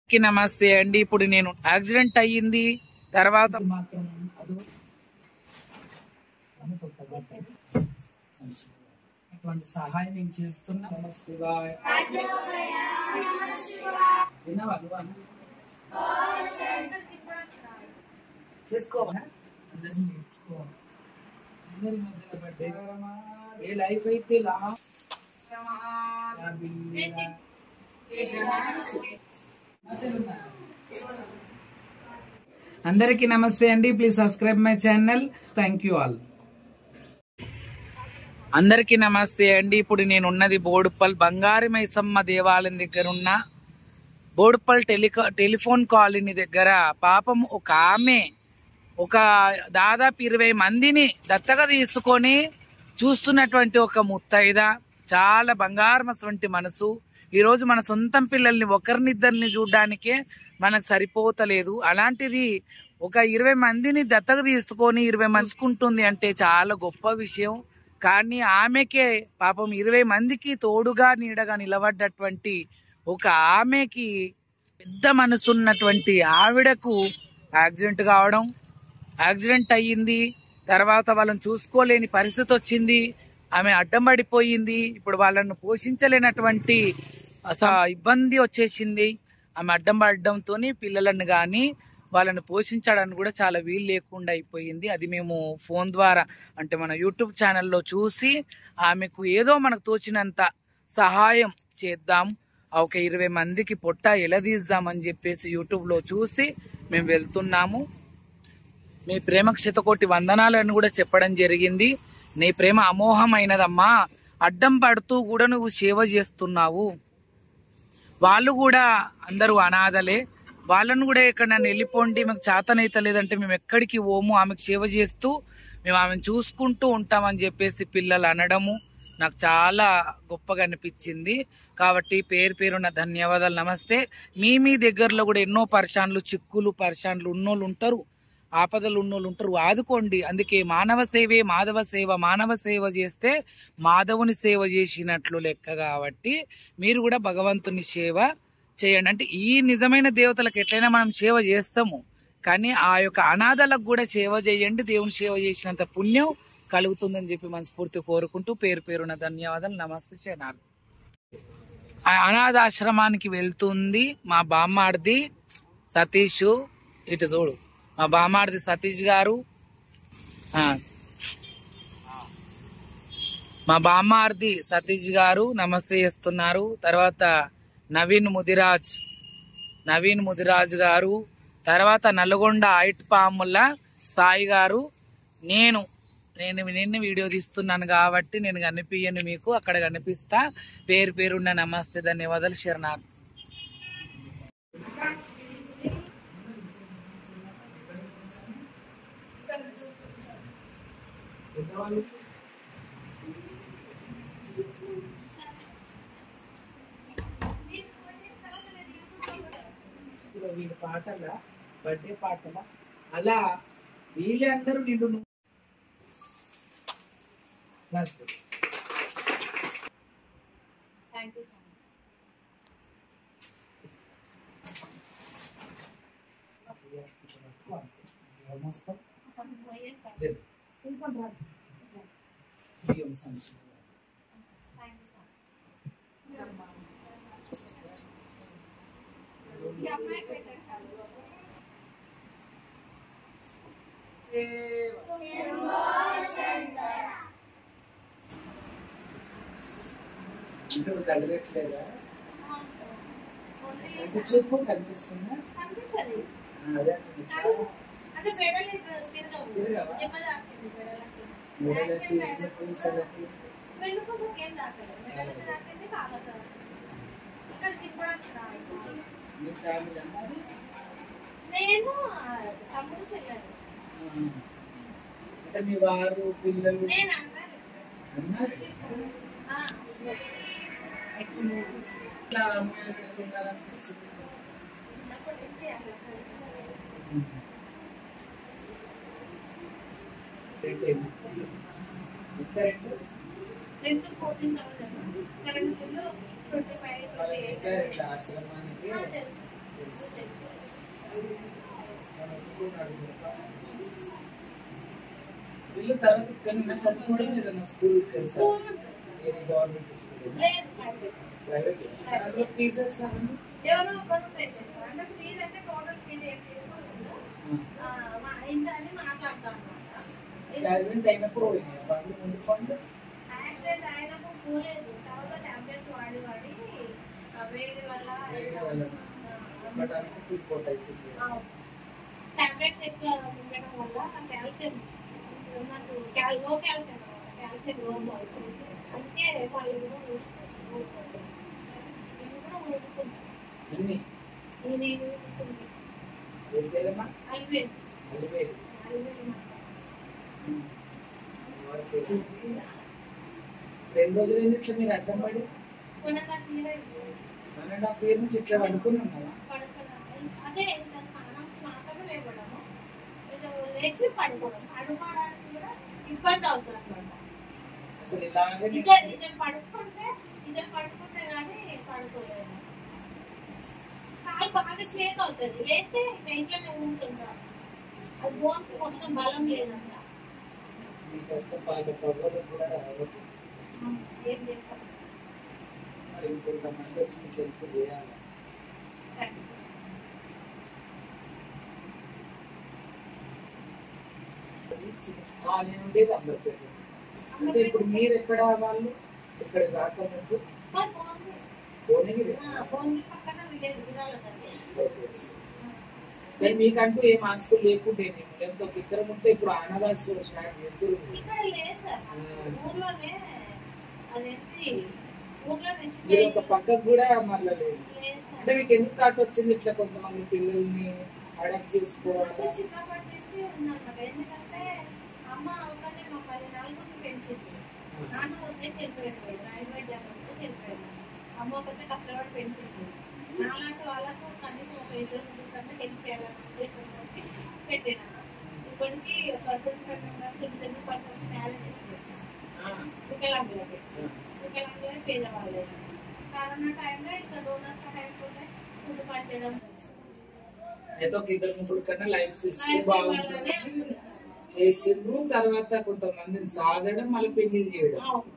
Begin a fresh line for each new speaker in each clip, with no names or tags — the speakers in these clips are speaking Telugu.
కి నమస్తే అండి ఇప్పుడు నేను యాక్సిడెంట్ అయ్యింది తర్వాత
మాత్రం అదో అటువంటి సహాయం మేము చేస్తున్నాం నమస్తే బాయ్ విన్నావా నువ్వు అన్న? చేసుకోవా అందరినీ నేర్చుకోవాలి అందరి మధ్యలో పడ్డే ఏ లైఫ్ అయితే లా అందరికి నమస్తే అండి please subscribe my channel thank you all
అందరికీ నమస్తే అండి ఇప్పుడు నేను ఉన్నది బోడుప్పల్ బంగారు మైసమ్మ దేవాలయం దగ్గర ఉన్న బోడుప్పల్ టెలికా టెలిఫోన్ కాలనీ దగ్గర పాపం ఒక ఆమె ఒక దాదాపు ఇరవై మందిని దత్తగా తీసుకొని చూస్తున్నటువంటి ఒక ముత్తైద చాలా బంగారం వంటి మనసు ఈ రోజు మన సొంతం పిల్లల్ని ఒకరినిద్దరిని చూడడానికే మనకు సరిపోతలేదు అలాంటిది ఒక ఇరవై మందిని దత్తగా తీసుకొని ఇరవై మందికుంటుంది అంటే చాలా గొప్ప విషయం కానీ ఆమెకే పాపం ఇరవై మందికి తోడుగా నీడగా నిలబడ్డటువంటి ఒక ఆమెకి పెద్ద మనసున్నటువంటి ఆవిడకు యాక్సిడెంట్ కావడం యాక్సిడెంట్ అయ్యింది తర్వాత వాళ్ళని చూసుకోలేని పరిస్థితి వచ్చింది ఆమె అడ్డం పడిపోయింది ఇప్పుడు వాళ్ళను పోషించలేనటువంటి అస- ఇబ్బంది వచ్చేసింది ఆమె అడ్డం పడడంతో పిల్లలను కానీ వాళ్ళని పోషించడానికి కూడా చాలా వీలు లేకుండా అయిపోయింది అది మేము ఫోన్ ద్వారా అంటే మన యూట్యూబ్ ఛానల్లో చూసి ఆమెకు ఏదో మనకు తోచినంత సహాయం చేద్దాం ఆ ఒక ఇరవై మందికి పొట్ట ఎలదీద్దామని చెప్పేసి యూట్యూబ్లో చూసి మేము వెళ్తున్నాము మీ ప్రేమకు శతకోటి వందనాలను కూడా చెప్పడం జరిగింది నీ ప్రేమ అమోఘమైనదమ్మా అడ్డం పడుతూ కూడా నువ్వు సేవ చేస్తున్నావు వాళ్ళు కూడా అందరూ అనాథలే వాళ్ళను కూడా ఎక్కడన్నా వెళ్ళిపోండి మాకు చేతనైతే లేదంటే మేము ఎక్కడికి పోము ఆమెకు సేవ చేస్తూ మేము ఆమెను చూసుకుంటూ ఉంటామని చెప్పేసి పిల్లలు అనడము నాకు చాలా గొప్పగా అనిపించింది కాబట్టి పేరు పేరున ధన్యవాదాలు నమస్తే మీ మీ దగ్గరలో కూడా ఎన్నో పరిశాన్లు చిక్కులు పరిశాన్లు ఉన్నోళ్ళు ఉంటారు ఆపదలు ఉన్నోళ్ళు ఉంటారు ఆదుకోండి అందుకే మానవ సేవే మాధవ సేవ మానవ సేవ చేస్తే మాధవుని సేవ చేసినట్లు లెక్క కాబట్టి మీరు కూడా భగవంతుని సేవ చేయండి అంటే ఈ నిజమైన దేవతలకు ఎట్లయినా మనం సేవ చేస్తాము కానీ ఆ యొక్క అనాథలకు కూడా సేవ చేయండి దేవుని సేవ చేసినంత పుణ్యం కలుగుతుందని చెప్పి మనస్ఫూర్తి కోరుకుంటూ పేరు పేరున ధన్యవాదాలు నమస్తే శనార్థ్ ఆ అనాథాశ్రమానికి వెళ్తుంది మా బామ్మాడిది సతీష్ ఇటు చూడు మా బామ్మాడిది సతీష్ గారు ఆ, మా బామ్మార్ది సతీష్ గారు నమస్తే చేస్తున్నారు తర్వాత నవీన్ ముదిరాజ్ నవీన్ ముదిరాజ్ గారు తర్వాత నల్గొండ ఐట్ పాముల సాయి గారు నేను నేను నిన్న వీడియో తీస్తున్నాను కాబట్టి నేను కనిపించను మీకు అక్కడ కనిపిస్తా పేరు పేరున్న నమస్తే ధన్యవాదాలు శరణార్థి
ఇప్పుడు వీళ్ళ పాటల బర్త్డే పాటల అలా వీళ్ళందరూ నిన్ను ను- రాసుకో. ఏమొస్తాం? జరి. బియ్యం సంచి. అంటే నువ్వు కలగట్లేదా అంటే చెప్పు కనిపిస్తుందా అదే అంటున్నా.
అంటే మెడలు తిరగవు
తిరగవా?
దెబ్బ తాకింది మెడలకి
మెడలకి పూసలకి
వెన్నుపూసకి ఏం తాకలేదు మెడలకి తాకింది కాళ్ళకి ఇక్కడ తిప్పడానికి రాదు
నీ ఫ్యామిలీ అన్నది
నేను తమ్ముడు చెల్లాను
అంటే మీ వారు పిల్లలు
నేను అన్నాను
అన్నారు
ఆ,
ఇట్లా అమ్మాయిలు ఎట్లా ఉండాలనిపించింది
చిన్నప్పటి నుంచి అట్లా
రెంట్ ఏంటి? ఎంత రెంట్?
రెండు fourteen thousand current bill twenty five
వాళ్ళకి
ట్వంటీ
చెప్పారు ఇట్లా ఆశ్రమానికి
తెలుసు
తెలుసు.
ఇల్లు తర్వాత ఇక్కడ చదువుకోవడం ఏదైనా స్కూల్ తెలుసా
స్కూల్
ఏది గవర్నమెంట్ స్కూల్
లేదు ప్రైవేట్
ప్రైవేట్ అందులో ఫీజెస్
ఎవరో ఒకరు పే చేస్తారు అంటే ఫీజు అంటే టోటల్ ఫీజు ఏం తీసుకోలేదు ఆ, మా- ఇంత అని మాట్లాడతాం అనమాట
యాక్సిడెంట్ అయినప్పుడు పోయినాయి బండి ముందు పండు
యాక్సిడెంట్ అయినప్పుడు పోలేదు తర్వాత టాబ్లెట్స్ వాడి వాడి ఆ వేడి వల్ల
వేడి వల్ల అమ్మటానికి రిపోర్ట్ అవుతుంది
టాబ్లెట్స్ ఎక్కువ ఉండడం వల్ల కాల్షియం నాకు క్యాల్ లో కాల్షియం కాల్షియం లో అవుతుంది అందుకే వాళ్ళు కూడా ఊరుకుంటారు. నేను కూడా ఊరుకుంటాను.
అన్ని
నేను ఊరుకుంటాను.
ఏం పేరమ్మా
అల్వేలు
అలివేలు
అల్వేలు మాట.
రెండు రోజులు ఎందుకు ఇట్లా మీరు అడ్డం పడి
మొన్న నా fever
one and half year నుంచి ఇట్లా పడుకుని ఉన్నావా
పడుకున్నాను అదే ఇంకా స్నానం మాత్రమే లేవడము ఏదో లేచి పడుకోవడం పడుకోవడానికి కూడా ఇబ్బంది అవుతుంది అనమాట
అసలు ఇలాగే
ఇద్దరు ఇద్దరు పడుకుంటే ఇద్దరు పడుకుంటే కానీ పడుకోలేదు కాలు బాగా షేక్ అవుతుంది లేస్తే ఇంకా ఇంట్లోనే ఉంటుందా అది బోన్కి మొత్తం బలం లేదంట
నీ కష్టం పాల పొగలు కూడా రావద్దు
ఏం చేస్తాం
మరి ఇంకొంతమంది వచ్చి నీకు హెల్ప్ చేయాలి అది చిన్న చిన్న కాలనీ ఉండేది అందరు పెట్టింది అంటే ఇప్పుడు మీరు ఎక్కడ వాళ్ళు ఇక్కడ రాకముందు
మరి బోన్కి
భువనగిరి
బోన్కి పక్కన విలేజ్ విరాల
మరి మీకంటూ ఏం ఆస్తులు లేకుంటే నేను లేకపోతే ఒక ఇద్దరం ఉంటే ఇప్పుడు అనాథాశ్రమం స్టార్ట్ చేద్దరు
ఇక్కడ లేదు సార్ ఊర్లోనే అదేంటి ఊర్లోనే చిన్న
మీరు ఒక పక్కకు కూడా మరలలేదు
లేదు సార్.
అంటే మీకు ఎందుకు థాట్ వచ్చింది ఇట్లా కొంతమంది పిల్లల్ని అడాప్ట్ చేసుకోవడం
నాకు చిన్నప్పటి నుంచి ఉందన్నమాట ఎందుకంటే అమ్మ ఒకటే మా పది నలుగురిని పెంచింది నాన్న వచ్చేసి వెళ్ళిపోయాడు రైల్వే జాబ్ వచ్చేసి వెళ్ళిపోయాడు అమ్మ ఒకటే కష్టపడి పెంచింది నాలాంటి వాళ్ళకు కనీసం ఒక ఇద్దరు ముగ్గురు హెల్ప్ చేయాలని ఉద్దేశంతో పెట్టాను ఇప్పటికీ పద్దెనిమిది పన్నెండు మెంబర్స్ ఇద్దరు పర్సెంట్ మ్యారేజ్ చేసి
ఆ,
వికలాంగులకి
ఆ.
వికలాంగులే పేదవాళ్ళే కరోనా టైంలో ఇంకా డోనర్ సహాయంతో ఫుడ్ పంచడం
అయితే ఒక ఇద్దరు ముగ్గురు కన్నా లైఫ్ ఇస్తే
Life
బాగుంటుంది
ఇవ్వాలని
చేసిండ్రు తర్వాత కొంతమందిని సాధడం మళ్ళీ పెళ్లి చేయడం
అవును.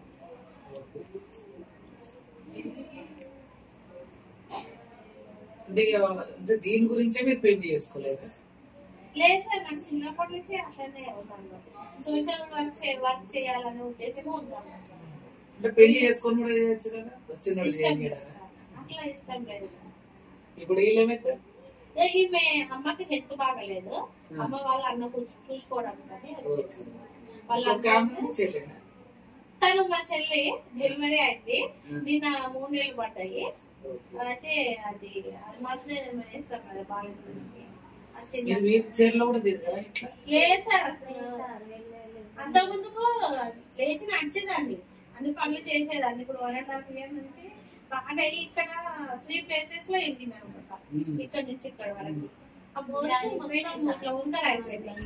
అంటే ఇక అంటే దీని గురించే మీరు పెళ్లి చేసుకోలేదు
లేదు సార్ నాకు చిన్నప్పటి నుంచి అట్లనే అవుతాను సోషల్ వర్క్ చే వర్క్ చేయాలనే ఉద్దేశం ఉంటాను
అంటే పెళ్లి చేసుకొని కూడా చేయొచ్చు కదా వచ్చిన
ఇష్టం లేదు
చేయడా
సార్. అట్లా ఇష్టం లేదు
ఇప్పుడు వీళ్ళేమైతే
ఏ, ఈమె అమ్మకి హెల్త్ బాగలేదు అమ్మ వాళ్ళ అన్న కూర్చు చూసుకోవడానికి కానీ వచ్చింది. వాళ్ళ
ఒక
అన్న
ఆమె చెల్లెనా
తను మా చెల్లి డెలివరీ అయింది నిన్న మూడు నెలలు పడ్డాయి అయితే అది మందు ఏమో వేస్తాం కదా బాగుంటుంది అది తిన్నా.
మీరు వీధి చీరలో కూడా తిరగరా ఇట్లా
లేదు సార్ అసలు అంత ముందుకు లేచి నడిచేదాన్ని అన్ని పనులు చేసేదాన్ని ఇప్పుడు వన్ అండ్ హాఫ్ ఇయర్ నుంచి బాగా ఇక్కడ త్రీ ప్లేసెస్ లో ఎదిగిన అనమాట
మ్మ్.
ఇక్కడ నుంచి ఇక్కడ వరకు ఆ బోర్డ్స్ మొత్తం అట్లా ఉంటారు అయిపోయింది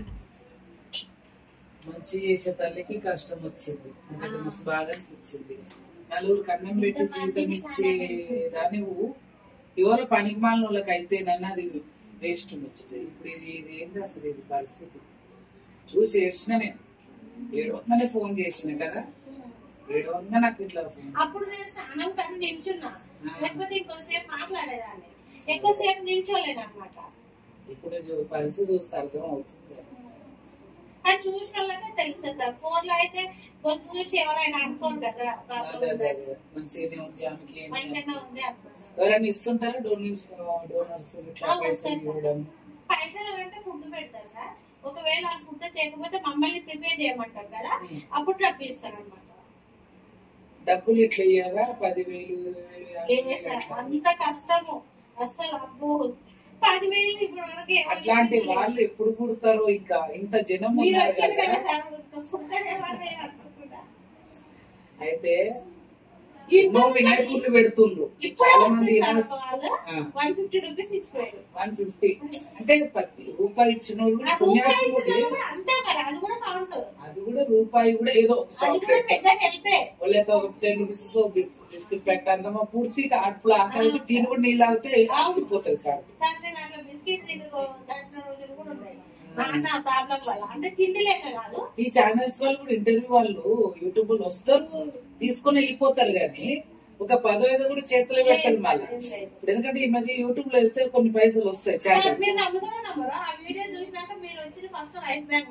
మంచి చేసే తల్లికి కష్టం వచ్చింది నాకైతే మస్తు బాధ అనిపించింది నలుగురికి అన్నం పెట్టి జీవితం ఇచ్చే దాన్ని ఎవరో పనికి మాలిన వాళ్ళకి అయితే నన్ను అది వేస్ట్ వచ్చింది ఇప్పుడు ఇది ఇది ఏంది అసలు ఇది పరిస్థితి చూసి ఏడ్చిన నేను ఏడవంగానే ఫోన్ చేసిన కదా ఏడవంగా నాకు ఇట్లా ఫోన్
అప్పుడు నేను స్నానం కానీ నిల్చున్నా లేకపోతే ఇంకోసేపు మాట్లాడేదాన్ని ఎక్కువసేపు నిల్చోలేను అనమాట
ఇప్పుడు చూ- పరిస్థితి చూస్తే అర్థం అవుతుంది కదా.
కానీ చూసిన వాళ్ళకే తెలుసు సార్ ఫోన్ లో అయితే గొంతు చూసి ఎవరైనా అనుకోరు కదా
అదే అదే అదే మంచిగానే ఉంది ఆమెకి ఏమి
మంచిగానే ఉంది అనుకోవచ్చు
ఎవరైనా ఇస్తుంటారా డోనర్స్ డోనర్స్ ఇట్లా
ఆ,
పైసలు
వస్తాయి.
ఇవ్వడం
పైసలు అంటే ఫుడ్ పెడతారు సార్ ఒకవేళ ఆ ఫుడ్ తేకపోతే మమ్మల్ని ప్రిపేర్ చేయమంటారు కదా
మ్మ్.
అప్పుడు డబ్బు ఇస్తారు అనమాట
డబ్బులు ఇట్లా ఇయ్యారా పదివేలు ఇరవై వేలు, యాభై
లేదు
వేలు
సార్
అట్లా?
అంత కష్టము అసలు అబ్బో పదివేలు ఇప్పుడు వరకు ఎవరు
అట్లాంటి
ఇచ్చింది లేదు.
వాళ్ళు ఎప్పుడు పుడతారో ఇంకా ఇంత జనం
మీరు
ఉన్నారు
వచ్చారు
కదా
కదా సార్ ఇంకా పుడతారేమో నేను అనుకుంటున్నా.
అయితే
ఇంత
ఎన్నో వినాయకుళ్ళు పెడుతుండ్రు
ఇప్పుడే
చాలా మంది
వచ్చింది సార్ ఒక వాళ్ళు
ఆ.
వన్ ఫిఫ్టీ రూపీస్ ఇచ్చిపోయారు
వన్ ఫిఫ్టీ అంటే ప్రతి రూపాయి ఇచ్చిన వాళ్ళు
ఆ రూపాయి ఇచ్చిన
పుణ్యాత్ముడే.
వాళ్ళు కూడా అంతే మరి అది కూడా కౌంట్
అది కూడా రూపాయి కూడా ఏదో ఒక
అది కూడా
చాక్లెట్
పెద్ద హెల్పే
వాళ్ళైతే ఒక టెన్ రూపీస్ బిస్కెట్ ప్యాకెట్ అంతమా పూర్తిగా అప్పుడు ఆకలి తిని కూడా నీళ్ళు తాగితే ఆగిపోతుంది కాదు
సార్ నేను అట్లా అట్లా బిస్కెట్ తిని గడిచిన రోజులు కూడా ఉన్నాయి నాన్న ప్రాబ్లం వల్ల అంటే తిండి లేక కాదు
ఈ ఛానల్స్ వాళ్ళు కూడా ఇంటర్వ్యూ వాళ్ళు యూట్యూబ్ లో వస్తారు తీసుకొని వెళ్ళిపోతారు గానీ ఒక పదో ఐదో కూడా చేతిలో పెట్టారు మళ్ళీ ఇప్పుడు ఎందుకంటే ఈ మధ్య యూట్యూబ్ లో వెళ్తే కొన్ని పైసలు వస్తాయి ఛానల్
మీరు నమ్ముతారో నమ్మరు ఆ వీడియో చూసినాక మీరు వచ్చింది ఫస్ట్ రైస్ బ్యాగ్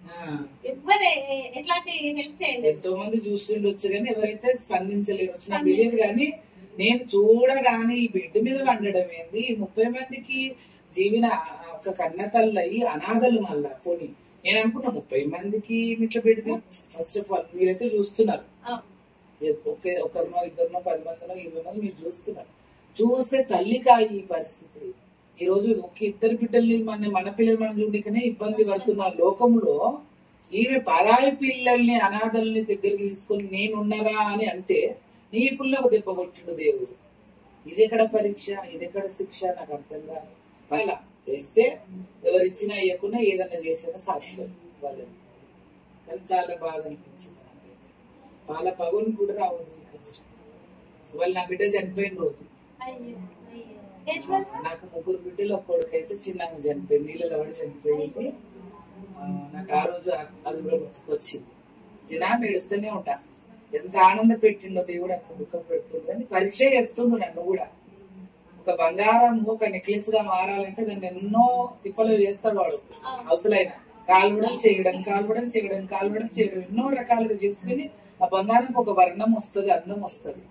ఎవ్వరు ఎ- ఎట్లాంటి హెల్ప్ చేయండి
ఎంతో మంది చూస్తుండొచ్చు కానీ ఎవరైతే స్పందించలేరు వచ్చిన తెలియదు కానీ నేను చూడగానే ఈ బెడ్ మీద వండడం ఏంది ఈ ముప్పై మందికి జీవిన ఒక కన్న తల్లయి అనాథలు మళ్ళా పోనీ నేను అనుకున్నా ముప్పై మందికి ఇట్లా బెడ్ మీద ఫస్ట్ ఆఫ్ ఆల్ మీరైతే చూస్తున్నారు
ఆ,
ఒకే ఒకరినో ఇద్దరినో పది మందినో ఇరవై మంది మీరు చూస్తున్నారు చూస్తే తల్లికా ఈ పరిస్థితి ఈ రోజు ఒక ఇద్దరు బిడ్డల్ని మన మన పిల్లలు మనం చూడకనే ఇబ్బంది పడుతున్న లోకంలో ఈమె పరాయి పిల్లల్ని అనాథల్ని దగ్గరికి తీసుకొని నేనున్నదా అని అంటే నీ పుల్లకు దెబ్బ కొట్టిండు దేవుడు ఇది ఎక్కడ పరీక్ష ఇది ఎక్కడ శిక్ష నాకు అర్థం కాదు అలా వేస్తే ఎవరిచ్చినా ఇవ్వకుండా ఏదన్నా చేసినా సాధ్యం వాళ్ళని కానీ చాలా బాధ అనిపించింది నాకైతే వాళ్ళ పగుని కూడా రావద్దు ఈ కష్టం వాళ్ళు నా బిడ్డ చనిపోయిన రోజు
అయ్యో అయ్యో ఎట్లా
నాకు ముగ్గురు బిడ్డలు ఒక కొడుకు అయితే చిన్నగా చనిపోయింది నీళ్ళలో పడి చనిపోయింది ఆ, నాకు ఆ రోజు ఆ- అది కూడా గుర్తుకొచ్చింది దినాన్ని ఏడుస్తూనే ఉంటా ఎంత ఆనంద పెట్టిండో దేవుడు అంత దుఃఖం పెడుతుండు అని పరీక్ష చేస్తుండు నన్ను కూడా ఒక బంగారం ఒక నెక్లెస్ గా మారాలంటే దాన్ని ఎన్నో తిప్పలు చేస్తాడు వాడు అవసరమైన కాలువడం చేయడం కాలువడం చేయడం కాలువడం చేయడం ఎన్నో రకాలుగా చేసుకుని ఆ బంగారం ఒక వర్ణం వస్తుంది అందం వస్తుంది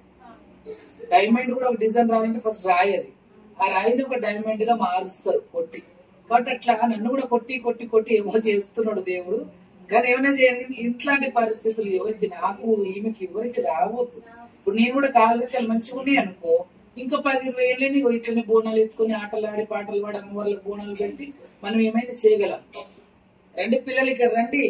డైమండ్ కూడా ఒక డిజైన్ రావాలంటే ఫస్ట్ రాయి అది ఆ రాయిని ఒక డైమండ్ గా మారుస్తారు కొట్టి కాబట్టి అట్లా నన్ను కూడా కొట్టి కొట్టి కొట్టి ఏమో చేస్తున్నాడు దేవుడు కానీ ఏమైనా చేయండి ఇట్లాంటి పరిస్థితులు ఎవరికి నాకు ఈమెకి ఎవరికి రావద్దు ఇప్పుడు నేను కూడా కాళ్ళు రెక్కలు మంచిగా ఉన్నాయి అనుకో ఇంకా పది ఇరవై ఏళ్ళని ఇగో ఇట్లనే బోనాలు ఎత్తుకొని ఆటలు ఆడి పాటలు పాడి అమ్మ వాళ్ళకి బోనాలు పెట్టి మనం ఏమైనా చేయగలం రండి పిల్లలు ఇక్కడ రండి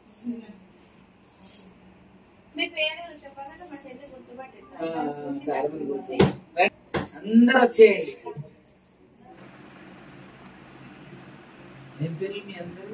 మీ పేరు చెప్పాలంటే మా చెల్లి గుర్తుపట్టింది
ఆ, చాలా మంది కూర్చున్నారు. రండి. అందరూ వచ్చేయండి ఏం పేర్లు మీ అందరూ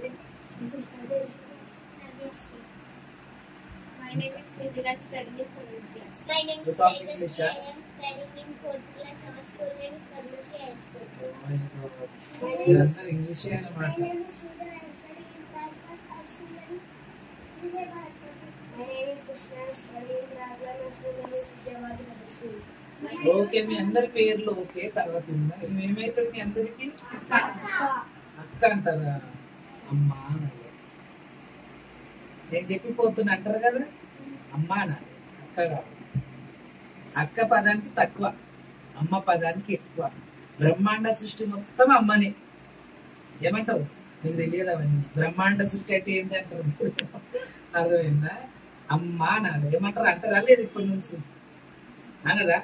My name is Smriti. I'm studying in seventh class.
My name
You
is
talk
Tejas
English,
J.
huh?
I am studying in fourth class. Our school name is Padmashi High School.
మీరందరూ ఇంగ్లీషే
My
అన్నమాట
name is Sudha. I am studying in third class. Our school name is Vijay Bharati. My name is Krishna. I am studying in Raglan. Our school name is Vijayawadi High School.
Okay మీ అందరి పేర్లు ఓకే తర్వాత ఉందా ఏమైతుంది మీ అందరికి అక్క అంటారా అమ్మా అనాలి నేను చెప్పిపోతున్నా అంటారు కదా అమ్మా అనాలి అక్క కాదు అక్క పదానికి తక్కువ అమ్మ పదానికి ఎక్కువ బ్రహ్మాండ సృష్టి మొత్తం అమ్మనే ఏమంటావు నీకు తెలియదు అవన్నీ బ్రహ్మాండ సృష్టి అంటే ఏంటి అంటారు మీరు? అర్థమైందా అమ్మ అనాలి ఏమంటారు అంటారా లేదు ఇప్పటి నుంచి అనరా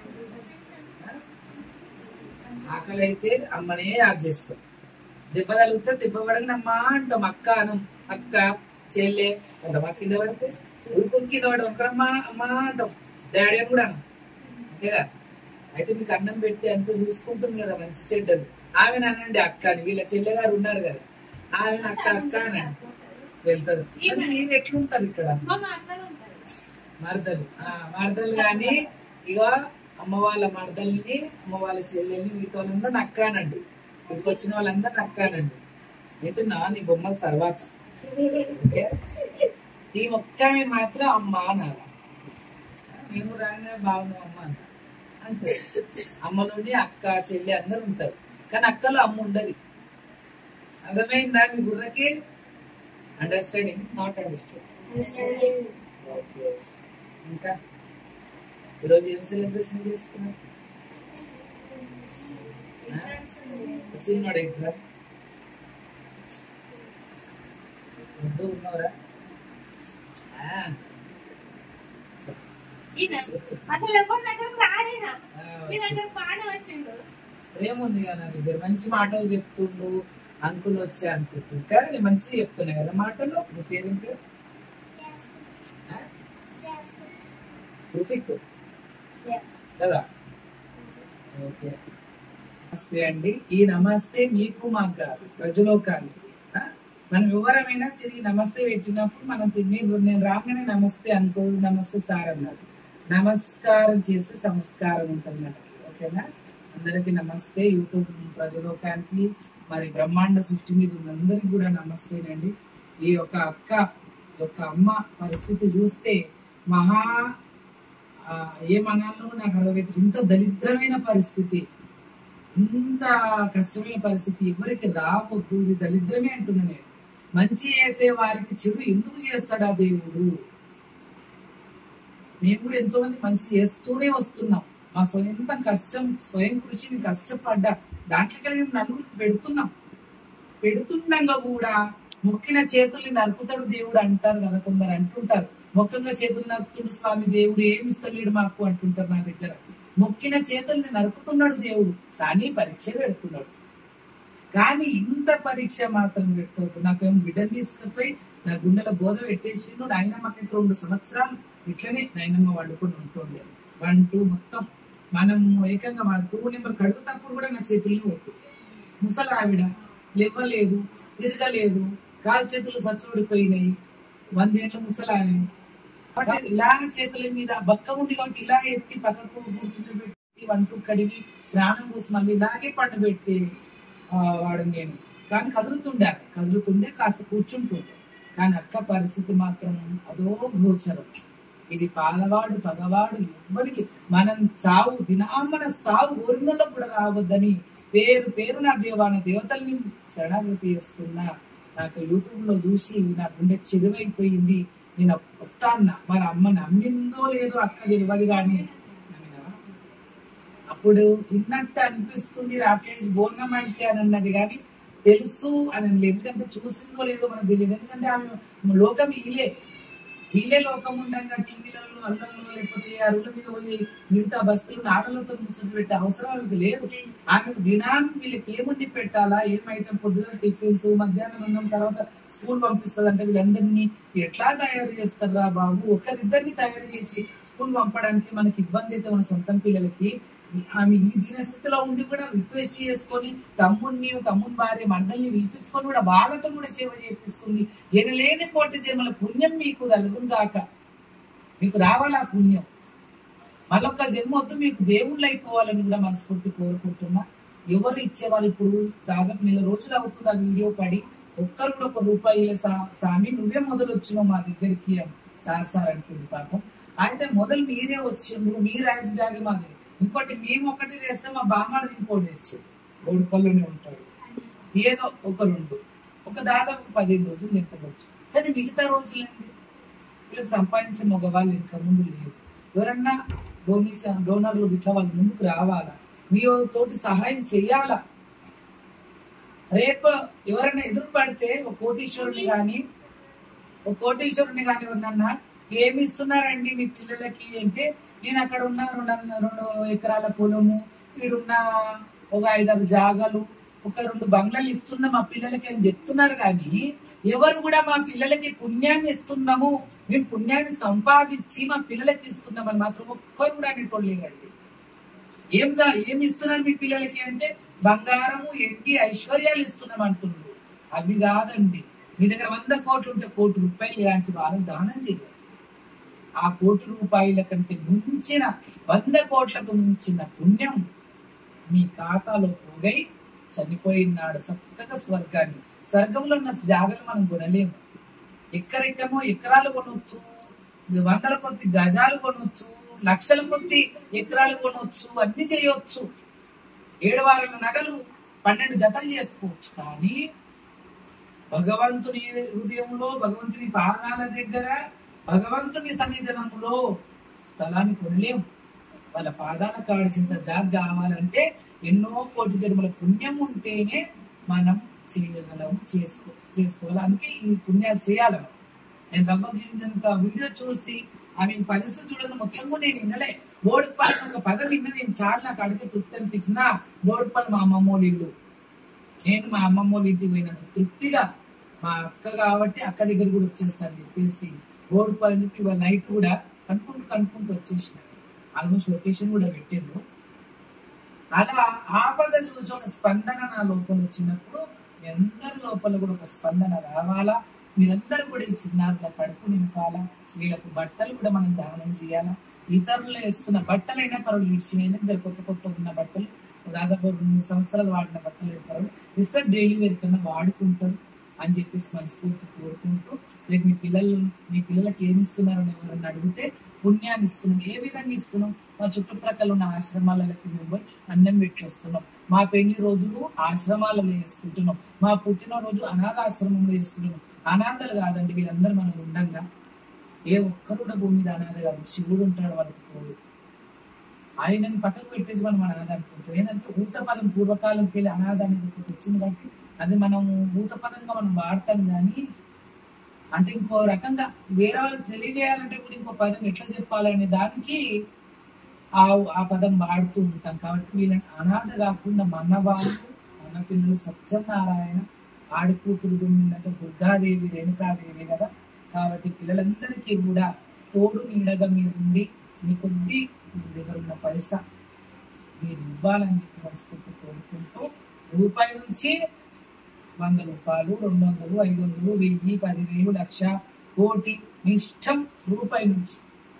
ఆకలి అయితే అమ్మనే యాద్ చేస్తాం దెబ్బ తగిలితే దెబ్బ పడని అమ్మ అంటాం అక్క అనం అక్క చెల్లె అంటాం కింద పడితే ఉరుకుని కింద పడడం అక్కడమ్మా అమ్మా అంటాం డాడీ అని కూడా అనం అంతేగా అయితే మీకు అన్నం పెట్టి అంత చూసుకుంటుంది కదా మంచి చెడ్డలు ఆమె అనండి అక్క అని వీళ్ళ చెల్లె గారు ఉన్నారు కదా ఆమె అక్క అక్క అనండి వెళ్తారు మరి మీరు ఎట్లుంటారు ఇక్కడ
మా అందరూ ఉంటారు
మరదలు ఆ మరదలు గాని ఇగో అమ్మ వాళ్ళ మరదల్ని అమ్మ వాళ్ళ చెల్లెల్ని మిగతా వాళ్ళందరిని అక్కానండి ఇక్కడికి వచ్చిన వాళ్ళందరిని అక్కానండి ఏంటన్నా నీ బొమ్మల తర్వాత ఓకే ఈ ఒక్క ఆమె మాత్రం అమ్మ అనాలి నేను రాగానే బాగున్నావు అమ్మ అంట అంతే అమ్మలోని అక్క చెల్లి అందరు ఉంటారు కానీ అక్కలో అమ్మ ఉండదు అర్థమైందా మీ బుర్రకి అండర్స్టాండింగ్ నాట్ అండర్స్టాండింగ్ ఓకే ఇంకా ఈరోజు ఏం సెలబ్రేషన్ చేసుకున్నారు చిన్నోడు ఏంట్రా వద్దు ఉన్నారా ఆ,
ఈయన అసలు ఎవరి దగ్గరకు రాడేనా
ఆ,
మీ
వచ్చి-
దగ్గర పాట వచ్చిండు
ఏముంది కదా నా దగ్గర మంచి మాటలు చెప్తుండు అంకుల్ వచ్చా అనుకుంటు కానీ మంచి చెప్తున్నా కదా మాటలు నీ పేరు ఏం పేరు? ఆ? హృతిక్ కదా ఓకే నమస్తే అండి ఈ నమస్తే మీకు మాకు కాదు ప్రజలోకానికి ఆ? మనం ఎవరమైనా తిరిగి నమస్తే పెట్టినప్పుడు మనం తిరిగి నేను రాగానే నమస్తే అంకుల్ నమస్తే సార్ అన్నారు నమస్కారం చేస్తే సంస్కారం ఉంటుంది మనకి ఓకేనా అందరికీ నమస్తే యూట్యూబ్ ప్రజలోకానికి మరి బ్రహ్మాండ సృష్టి మీద ఉన్న అందరికి కూడా నమస్తేనండి ఈ యొక్క అక్క ఈ యొక్క అమ్మ పరిస్థితి చూస్తే మహా ఆ, ఏమనాలో నాకు అర్థమైతే ఇంత దరిద్రమైన పరిస్థితి ఇంత కష్టమైన పరిస్థితి ఎవరికి రావద్దు ఇది దరిద్రమే అంటున్నా నేను మంచి చేసే వారికి చెడు ఎందుకు చేస్తాడా దేవుడు మేము కూడా ఎంతో మంది మంచి చేస్తూనే వస్తున్నాం మా స్వయంత కష్టం స్వయం కృషిని కష్టపడ్డా దాంట్లోకి మేము నలుగురికి పెడుతున్నాం పెడుతుండగా కూడా మొక్కిన చేతుల్ని నరుకుతాడు దేవుడు అంటారు కదా కొందరు అంటుంటారు మొక్కంగా చేతులు నరుకుతుండు స్వామి దేవుడు ఏమి ఇస్తలేడు మాకు అంటుంటారు నా దగ్గర మొక్కిన చేతుల్ని నరుకుతున్నాడు దేవుడు కానీ పరీక్ష పెడుతున్నాడు కానీ ఇంత పరీక్ష మాత్రం పెట్టవద్దు నాకేమో బిడ్డను తీసుకుపోయి నా గుండెల బోధ పెట్టేసిండు నాయనమ్మకి రెండు సంవత్సరాలు ఇట్లనే నాయనమ్మ వండుకొని ఉంటుండే వన్ టూ మొత్తం మనం ఏకంగా మన టూ నెంబర్ కడుగుతప్పుడు కూడా నా చేతుల్ని పెట్టు ముసలి ఆవిడ లేవలేదు తిరగలేదు కాలు చేతులు సచ్చోడిపోయినాయి వందేళ్ల ముసలావి కాబట్టి ఇలా చేతుల మీద బక్క ఉంది కాబట్టి ఇలా ఎత్తి పక్కకు కూర్చుని పెట్టి వంటూ కడిగి స్నానం కోసం మళ్ళీ ఇలాగే పండబెట్టి ఆ, వాడు నేను కానీ కదులుతుండే ఆమె. కదులుతుండే కాస్త కూర్చుంటుండే కానీ అక్క పరిస్థితి మాత్రం అదో గోచరం ఇది పాలవాడు పగవాడు ఎవ్వరికి మనం చావు దినామన సావు ఊరిలో కూడా రావద్దని పేరు పేరు నా దేవాన దేవతల్ని శరణాగతి చేస్తున్నా నాకు యూట్యూబ్ లో చూసి నా గుండె చెరువైపోయింది నేను వస్తాన్న మరి అమ్మ నమ్మిందో లేదో అక్క తెలియదు కానీ నమ్మినవా? అప్పుడు ఇన్నట్టు అనిపిస్తుంది రాకేష్ బోనం అంటే అని అన్నది కానీ తెలుసు అని అనలేదు. ఎందుకంటే చూసిందో లేదో మనకు తెలియదు ఎందుకంటే ఆమె లోకం ఈలే వీళ్ళే లోకం ఉండగా టీవీలలో అల్లంలో లేకపోతే అరువుల మీద పోయి మిగతా బస్తులు ఆడలతో ముచ్చట పెట్టే అవసరం ఆమెకు లేదు ఆమెకు దినానికి వీళ్ళకి ఏముండి పెట్టాలా ఏం ఐటమ్ పొద్దున టిఫిన్స్ మధ్యాహ్నం అన్నం తర్వాత స్కూల్ పంపిస్తుంది అంటే వీళ్ళందరినీ ఎట్లా తయారు చేస్తారా బాబు ఒకరిద్దరిని తయారు చేసి స్కూల్ పంపడానికి మనకి ఇబ్బంది అయితే మన సొంతం పిల్లలకి ఆమె ఈ దీనస్థితిలో ఉండి కూడా రిక్వెస్ట్ చేసుకొని తమ్ముడిని తమ్ముని భార్య మరదల్ని పిలిపించుకొని కూడా వాళ్ళతో కూడా సేవ చేపిస్తుంది ఎనలేని కోటి జన్మల పుణ్యం మీకు కలుగును గాక మీకు రావాలా పుణ్యం మళ్ళొక్క జన్మ వద్దు మీకు దేవుళ్ళు అయిపోవాలని కూడా మనస్ఫూర్తి కోరుకుంటున్నా ఎవరు ఇచ్చేవాళ్ళు ఇప్పుడు దాదాపు నెల రోజులు అవుతుంది ఆ వీడియో పడి ఒక్కరు కూడా ఒక రూపాయల సా- స్వామి నువ్వే మొదలు వచ్చినావు మా దగ్గరికి అని సార్ సార్ అంటుంది పాపం అయితే మొదలు మీరే వచ్చిండ్రు మీ రైస్ బ్యాగ్ మాది ఇంకోటి మేము ఒకటి తెస్తే మా బామ్మది ఇంకోటి తెచ్చి ఓడిపల్లోనే ఉంటాడు ఏదో ఒక రెండు ఒక దాదాపు పదిహేను రోజులు తింటవచ్చు కానీ మిగతా రోజులండి వీళ్ళకి సంపాదించే మగవాళ్ళు ఇంకా ముందు లేరు ఎవరన్నా డొనేషన్ డోనర్లు ఇట్లా వాళ్ళ ముందుకు రావాలా మీ తోటి సహాయం చెయ్యాలా రేపు ఎవరైనా ఎదురు పడితే ఒక కోటీశ్వరుని కానీ ఒక కోటీశ్వరుని కానీ ఎవరినన్నా ఏమి ఇస్తున్నారండి మీ పిల్లలకి అంటే నేను అక్కడ ఉన్న రెండు రెండు ఎకరాల పొలము ఈడున్న ఒక ఐదారు జాగాలు ఒక రెండు బంగ్లాలు ఇస్తున్నా మా పిల్లలకి అని చెప్తున్నారు కానీ ఎవరు కూడా మా పిల్లలకి పుణ్యాన్ని ఇస్తున్నాము మేము పుణ్యాన్ని సంపాదించి మా పిల్లలకి ఇస్తున్నామని మాత్రం ఒక్కరు కూడా అనేటోళ్ళు లేరండి ఏం దా- ఏం ఇస్తున్నారు మీ పిల్లలకి అంటే బంగారము ఎండి ఐశ్వర్యాలు ఇస్తున్నాం అంటున్నారు అవి కాదండి మీ దగ్గర వంద కోట్లు ఉంటే కోటి రూపాయలు ఇలాంటి వాళ్ళకి దానం చేయాలి ఆ కోటి రూపాయల కంటే మించిన వంద కోట్లకు మించిన పుణ్యం మీ ఖాతాలో పోగై చనిపోయినాడు చక్కగా స్వర్గాన్ని స్వర్గంలో ఉన్న జాగలు మనం కొనలేము ఎక్కడెక్కడో ఎకరాలు కొనవచ్చు వందల కొద్ది గజాలు కొనవచ్చు లక్షల కొద్ది ఎకరాలు కొనవచ్చు అన్ని చేయవచ్చు ఏడు వారాల నగలు పన్నెండు జతలు చేసుకోవచ్చు కానీ భగవంతుని హృదయంలో భగవంతుని పాదాల దగ్గర భగవంతుని సన్నిధానంలో స్థలాన్ని కొనలేము వాళ్ళ పాదాల కాడిచింత జాగ్ కావాలంటే ఎన్నో కోటి జన్మల పుణ్యం ఉంటేనే మనం చేయగలము చేసుకో చేసుకోగలం అందుకే ఈ పుణ్యాలు చేయాలను నేను రవ్వ గింజంత వీడియో చూసి ఆమె ఈ పరిస్థితి చూడడం మొత్తం కూడా నేను వినలే బోడుపల్లి ఒక పదం విన్న నేను చాలా నాకు అడిగే తృప్తి అనిపించిన బోడుపల్లి మా అమ్మమ్మ వాళ్ళ ఇల్లు నేను మా అమ్మమ్మ వాళ్ళ ఇంటికి పోయినంత తృప్తిగా మా అక్క కాబట్టి అక్క దగ్గర కూడా వచ్చేస్తాను చెప్పేసి బోడుపల్లి చెప్పి ఇవాళ నైట్ కూడా కనుక్కుంటూ కనుక్కుంటూ వచ్చేసిన ఆల్మోస్ట్ లొకేషన్ కూడా పెట్టిండ్రు అలా ఆపద చూసి ఒక స్పందన నా లోపల వచ్చినప్పుడు మీ అందరి లోపల కూడా ఒక స్పందన రావాలా మీరందరూ కూడా ఈ చిన్నారుల కడుపు నింపాలా వీళ్ళకు బట్టలు కూడా మనం దానం చేయాలా ఇతరులు వేసుకున్న బట్టలైనా పర్వాలేదు ఇచ్చినైనా ఇద్దరు కొత్త కొత్త ఉన్న బట్టలు దాదాపు రెండు మూడు సంవత్సరాలు వాడిన బట్టలు ఇస్తారు ఇస్తే డైలీ వేర్ కన్నా వాడుకుంటారు అని చెప్పేసి మనస్ఫూర్తి కోరుకుంటూ రేపు మీ పిల్లలు మీ పిల్లలకి ఏమి ఇస్తున్నారు అని ఎవరన్నా అడిగితే పుణ్యాన్ని ఇస్తున్నాం ఏ విధంగా ఇస్తున్నాం మా చుట్టుప్రక్కల ఉన్న ఆశ్రమాలకి మేము పోయి అన్నం పెట్టేస్తున్నాం మా పెళ్లి రోజులు ఆశ్రమాలలో చేసుకుంటున్నాం మా పుట్టినరోజు అనాథాశ్రమంలో చేసుకుంటున్నాం అనాథలు కాదండి వీళ్ళందరూ మనం ఉండంగా ఏ ఒక్కరు కూడా భూమి మీద అనాథ కాదు శివుడు ఉంటాడు వాళ్ళకి తోడు ఆయనని పక్కకు పెట్టేసి మనం అనాథ అనుకుంటాం ఏంటంటే ఊత పదం పూర్వకాలంకి వెళ్ళి అనాథ అనేది ఒకటి వచ్చింది కాబట్టి అది మనం ఊత పదంగా మనం వాడతాం కానీ అంటే ఇంకో రకంగా వేరే వాళ్ళకి తెలియజేయాలంటే కూడా ఇంకో పదం ఎట్లా చెప్పాలనే దానికి ఆ ఆ పదం వాడుతూ ఉంటాం కాబట్టి వీళ్ళని అనాథ కాకుండా మన వాళ్ళు మన పిల్లలు సత్యనారాయణ ఆడికూతురు దుమ్మిందంటే దుర్గాదేవి రేణుకాదేవి కదా కాబట్టి పిల్లలందరికీ కూడా తోడు నీడగా మీరుండి మీ కొద్ది మీ దగ్గర ఉన్న పైసా మీరు ఇవ్వాలని చెప్పి మనస్ఫూర్తి కోరుకుంటూ రూపాయి నుంచి వంద రూపాయలు రెండు వందలు ఐదు వందలు వెయ్యి పదివేలు లక్ష కోటి మీ ఇష్టం రూపాయి నుంచి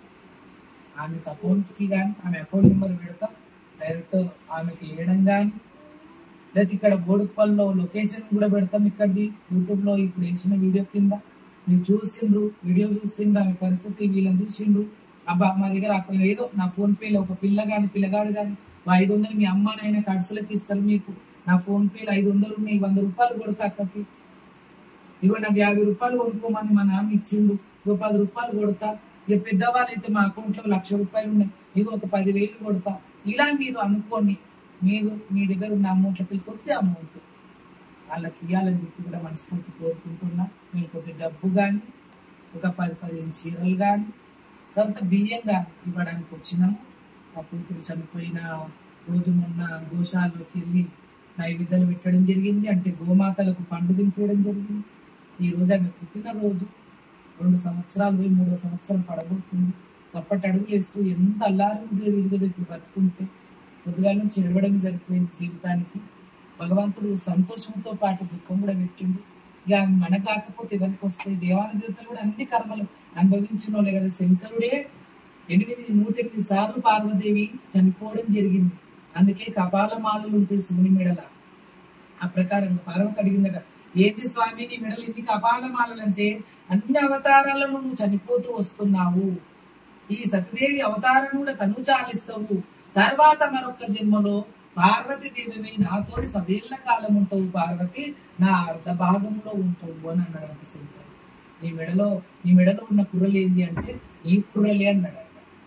ఆమెకు అకౌంట్ కి కానీ ఆమె అకౌంట్ నెంబర్ పెడతాం డైరెక్ట్ ఆమెకి వేయడం కానీ లేదా ఇక్కడ బోడుప్పల్లో లొకేషన్ కూడా పెడతాం ఇక్కడిది యూట్యూబ్ లో ఇప్పుడు వేసిన వీడియో కింద మీరు చూసిండ్రు వీడియో చూసిండ్రు ఆమె పరిస్థితి వీళ్ళని చూసిండ్రు అబ్బా మా దగ్గర అక్కడ ఏదో నా ఫోన్ పేలో ఒక పిల్ల కానీ పిల్లగాడు కానీ ఐదు వందలు మీ అమ్మ నాయన ఖర్చులకి ఇస్తారు మీకు నా ఫోన్ పేలో ఐదు వందలు ఉన్నాయి వంద రూపాయలు కొడతా అక్కకి ఇగో నాకు యాభై రూపాయలు కొనుక్కోమని మా నాన్న ఇచ్చిండు ఇగో పది రూపాయలు కొడతా ఇక పెద్దవాళ్ళు అయితే మా అకౌంట్ లో లక్ష రూపాయలు ఉన్నాయి ఇగో ఒక పదివేలు కొడతా ఇలా మీరు అనుకోండి మీరు మీ దగ్గర ఉన్న అమౌంట్లకి కొద్ది అమౌంట్ వాళ్ళకి ఇవ్వాలని చెప్పి కూడా మనస్ఫూర్తి కోరుకుంటున్నా మీరు కొద్ది డబ్బు కానీ ఒక పది పదిహేను చీరలు కానీ తర్వాత బియ్యం కానీ ఇవ్వడానికి వచ్చినాము ఆ కూతురు చనిపోయిన రోజు మొన్న గోశాలలోకి వెళ్ళి నైవేద్యాలు పెట్టడం జరిగింది అంటే గోమాతలకు పండు దింపేయడం జరిగింది ఈ రోజు ఆమె పుట్టినరోజు రెండు సంవత్సరాలు పోయి మూడో సంవత్సరం పడబోతుంది తప్పటి అడుగులు వేస్తూ ఎంత అల్లారు తిరిగి ఇప్పుడు బతుకుంటే పొద్దుగాల నుంచి ఎడవడం సరిపోయింది జీవితానికి భగవంతుడు సంతోషంతో పాటు దుఃఖం కూడా పెట్టిండు ఇక మన కాకపోతే ఎవరికి వస్తాయి దేవాన దేవతలు కూడా అన్ని కర్మలు అనుభవించిన వాళ్ళే కదా శంకరుడే ఎనిమిది నూట ఎనిమిది సార్లు పార్వదేవి చనిపోవడం జరిగింది అందుకే కపాలమాలలు ఉంటాయి శివుని మెడల ఆ ప్రకారంగా పార్వతి అడిగిందట ఏంది స్వామి నీ మెడలు ఇన్ని కపాలమాలలు అంటే అన్ని అవతారాలను నువ్వు చనిపోతూ వస్తున్నావు ఈ సతీదేవి అవతారం కూడా తను చాలిస్తావు తర్వాత మరొక జన్మలో పార్వతి దేవి నాతోని సదేళ్ల కాలం ఉంటావు పార్వతి నా అర్ధ భాగంలో ఉంటావు అని అన్నాడు అంత శంకర్ నీ మెడలో నీ మెడలో ఉన్న కుర్రలు ఏంది అంటే నీ కుర్రలే అన్నాడు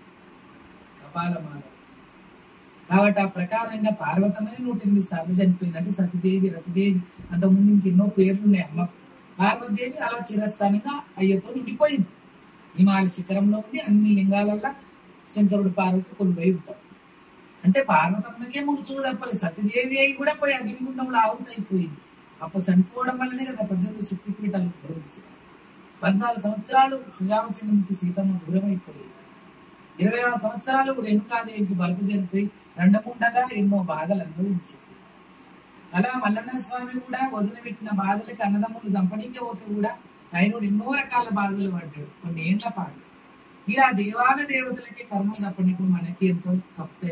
కపాలమాల కాబట్టి ఆ ప్రకారంగా పార్వతమని నూట ఎనిమిది సార్లు చనిపోయింది అంటే సతీదేవి రతిదేవి అంతకుముందు ఇంకెన్నో పేర్లు ఉన్నాయి అమ్మ పార్వతీదేవి అలా చిరస్థానంగా అయ్యతో నిండిపోయింది హిమాలయ శిఖరంలో ఉంది అన్ని లింగాలల్లో శంకరుడు పార్వతి కొలువై ఉంటారు అంటే పార్వతమ్మకే ముడుచు తప్పలేదు సతీదేవి అయి కూడా పోయి అగ్నిగుండంలో ఆహుతి అయిపోయింది అప్పుడు చనిపోవడం వల్లనే కదా పద్దెనిమిది శక్తిపీఠాలు ఉద్భవించాయి పద్నాలుగు సంవత్సరాలు శ్రీరామచంద్రునికి సీతమ్మ దూరం అయిపోయింది ఇరవై నాలుగు సంవత్సరాలు రేణుకాదేవికి భర్త చనిపోయి రెండముండగా ఎన్నో బాధలు అనుభవించింది అలా మల్లన్న స్వామి కూడా వదిలిపెట్టిన బాధలకి అన్నదమ్ములు చంపనీకే పోతే కూడా ఆయన కూడా ఎన్నో రకాల బాధలు పడ్డాడు కొన్ని ఏండ్ల పాడు ఇలా దేవాన దేవతలకి కర్మ తప్పనీకు మనకి ఎంతో తప్పే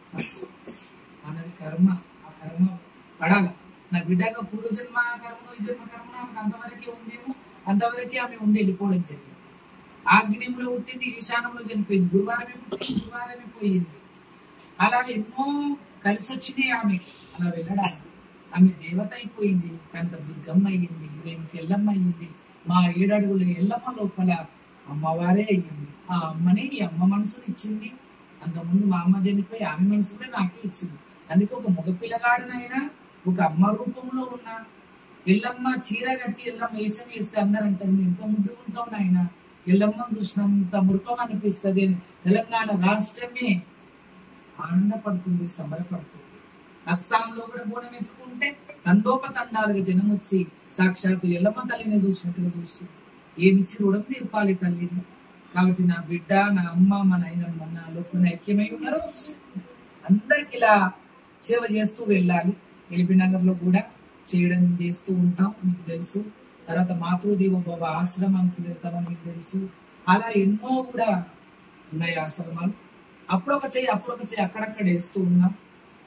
మనది కర్మ ఆ కర్మ పడాలి నా బిడ్డగా పూర్వజన్మ కర్మ ఈ జన్మ కర్మ ఆమెకు అంతవరకే ఉందేమో అంతవరకే ఆమె ఉండి వెళ్ళిపోవడం జరిగింది ఆగ్నేయంలో పుట్టింది ఈశాన్యంలో చనిపోయింది గురువారమే పుట్టింది గురువారమే పోయింది అలా ఎన్నో కలిసి వచ్చినాయి ఆమెకి అలా వెళ్ళడానికి ఆమె దేవత అయిపోయింది కనుక దుర్గమ్మ అయ్యింది రేమికి ఎల్లమ్మ అయ్యింది మా ఏడడుగుల ఎల్లమ్మ లోపల అమ్మవారే అయ్యింది ఆ అమ్మని ఈ అమ్మ మనసుని ఇచ్చింది అంతకుముందు మా అమ్మ చనిపోయి ఆమె మనసు కూడా నాకే ఇచ్చింది అందుకే ఒక మగ పిల్లగాడనైనా ఒక అమ్మ రూపంలో ఉన్న ఎల్లమ్మ చీర కట్టి ఎల్లమ్మ వేషం వేస్తే అందరు అంటారు "నువ్వు ఎంత ముద్దుగా ఉంటావు నాయన ఎల్లమ్మ చూసినంత మృకం అనిపిస్తుంది అని తెలంగాణ రాష్ట్రమే ఆనందపడుతుంది సంబరపడుతుంది అస్సాంలో కూడా బోనం ఎత్తుకుంటే తండోపతండాలుగా జనం వచ్చి సాక్షాత్తు ఎల్లమ్మ తల్లిని చూసినట్టుగా చూసి ఏమిచ్చి రుణం తీర్పాలి తల్లిని కాబట్టి నా బిడ్డ నా అమ్మ మా నాయనమ్మ నా లోపల ఐక్యమై ఉన్నారు అందరికి ఇలా సేవ చేస్తూ వెళ్ళాలి ఎల్బీ నగర్ లో కూడా చేయడం చేస్తూ ఉంటాం మీకు తెలుసు తర్వాత మాతృదేవ బాబ ఆశ్రమానికి వెళ్తామని మీకు తెలుసు అలా ఎన్నో కూడా ఉన్నాయి ఆశ్రమాలు అప్పుడొక చెయ్యి అప్పుడొక చెయ్యి అక్కడక్కడ వేస్తూ ఉన్నాం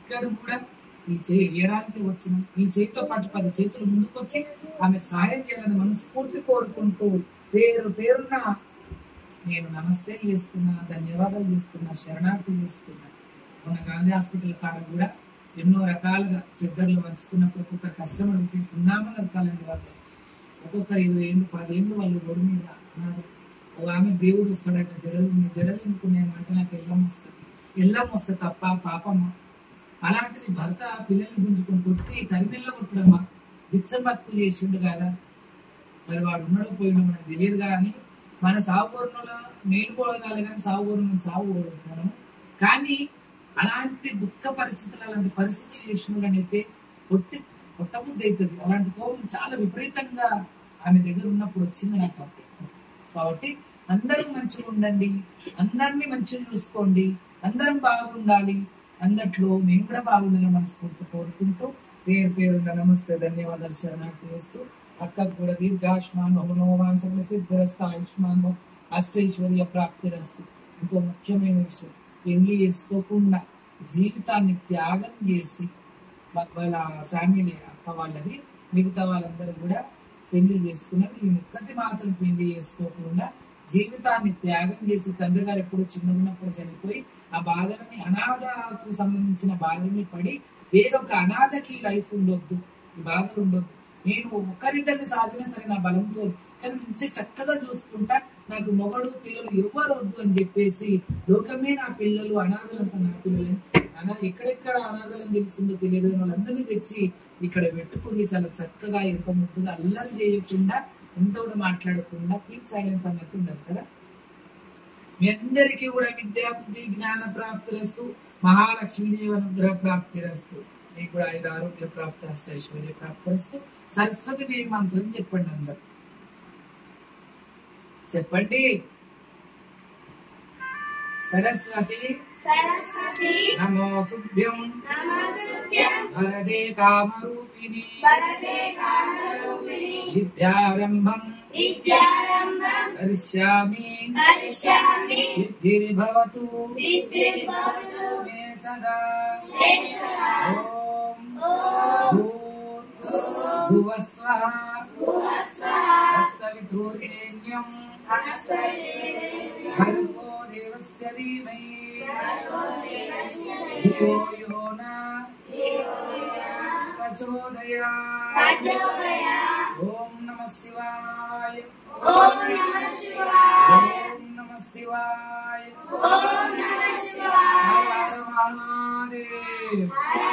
ఇక్కడ కూడా ఈ చేయి వేయడానికి వచ్చిన ఈ చేతితో పాటు పది చేతులు ముందుకొచ్చి ఆమెకు సహాయం చేయాలని మనస్ఫూర్తి కోరుకుంటూ పేరు పేరున్న నేను నమస్తే చేస్తున్నా ధన్యవాదాలు చేస్తున్నా శరణార్థి చేస్తున్నా మన గాంధీ హాస్పిటల్ కాడ కూడా ఎన్నో రకాలుగా చెద్దర్లు వంచుతున్నప్పుడు ఒక్కొక్క కస్టమర్ ఉంటే ఉందామని రకాలండి వాళ్ళు ఒక్కొక్కరు ఇరవై ఏళ్ళు పదేళ్ళు వాళ్ళు రోడ్డు మీద అన్నారు ఓ ఆమె దేవుడు వస్తాడట జడలు నీ జడలు ఎందుకున్నాయమంటే నాకు ఎల్లం వస్తుంది ఎల్లం వస్తే తప్ప పాపమ్మ అలాంటిది భర్త పిల్లల్ని గుంజుకొని కొట్టి తరిమెల్ల కొట్టడమ్మా బిచ్చం బతుకు చేసిండు కదా మరి వాడు ఉన్నాడో పోయినా మనకు తెలియదు కానీ మన సాగుకోరణలో మేలు పోగాలి కానీ సాగుకోరణం సాగు కోరదు మనం కానీ అలాంటి దుఃఖ పరిస్థితులు అలాంటి పరిస్థితి చేసినట్లయితే కొట్టి కొట్టబుద్ధి అవుతుంది అలాంటి కోపం చాలా విపరీతంగా ఆమె దగ్గర ఉన్నప్పుడు వచ్చింది నాకు అప్పుడు. కాబట్టి అందరూ మంచిగా ఉండండి అందరినీ మంచిగా చూసుకోండి అందరం బాగుండాలి అందట్లో మేము కూడా బాగుండాలని మనస్ఫూర్తి కోరుకుంటూ పేరు పేరు నమస్తే ధన్యవాదాలు శరణార్థి చేస్తూ అక్కకు కూడా దీర్ఘాయుష్మాన్ భవనోవాంఛన సిద్ధిరస్త ఆయుష్మాన్ భవ, అష్టైశ్వర్య ప్రాప్తి రస్తు ఇంకో ముఖ్యమైన విషయం పెళ్లి చేసుకోకుండా జీవితాన్ని త్యాగం చేసి వా- వాళ్ళ ఫ్యామిలీ అక్క వాళ్ళది మిగతా వాళ్ళందరూ కూడా పెళ్లి చేసుకున్నారు ఈ ముక్కది మాత్రం పెళ్లి చేసుకోకుండా జీవితాన్ని త్యాగం చేసి తండ్రి గారు ఎప్పుడు చిన్నగున్నప్పుడు చనిపోయి ఆ బాధలని అనాథకు సంబంధించిన బాధల్ని పడి వేరొక అనాథకి లైఫ్ ఉండొద్దు ఈ బాధలు ఉండొద్దు నేను ఒక్కరిద్దరిని సాధినా సరే నా బలంతో కానీ మంచి చక్కగా చూసుకుంటా నాకు మొగడు పిల్లలు ఎవ్వరు వద్దు అని చెప్పేసి లోకమే నా పిల్లలు అనాథలంతా నా పిల్లలు అనా ఎక్కడెక్కడ అనాథలం తెలిసిందో తెలియదు కానీ వాళ్ళందరినీ తెచ్చి ఇక్కడ పెట్టుకుంది చాలా చక్కగా ఎంత ముద్దుగా అల్లరి చేయకుండా ఎంత కూడా మాట్లాడకుండా ప్లీజ్ సైలెన్స్ అన్నట్టు ఉన్నారు కదా మీ అందరికీ కూడా విద్యా బుద్ధి జ్ఞాన ప్రాప్తిరస్తు మహాలక్ష్మి దేవ అనుగ్రహ ప్రాప్తిరస్తు మీకు కూడా ఐదు ఆరోగ్య ప్రాప్తి అష్టైశ్వర్య ప్రాప్తిరస్తు సరస్వతి దేవి మంత్రం చెప్పండి అందరు చెప్పండి సరస్వతి
సరస్వతి
నమో సుభ్యం
నమస్తుభ్యం
భరదే కామరూపిణి
వరదే కామరూపిణి
విద్యారంభం
విద్యారంభం
కరిష్యామి
కరిష్యామి
సిద్ధిర్భవతు
సిద్ధిర్భవతు
మే సదా
మే సదా.
ఓం
ఓం
భూర్భువస్వః
భువస్వః
తత్సవితుర్యేణ్యం
అస్సరేణ్యం
భర్గో దేవస్య ధీమహి
భర్గో దేవస్య
ధియో యో న ప్రచోదయాత్
ప్రచోదయాత్.
ఓం నమ శివాయ
ఓం నమః శివాయ
ఓం నమ శివాయ
ఓం నమః శివాయ
హర హర మహాదేవ్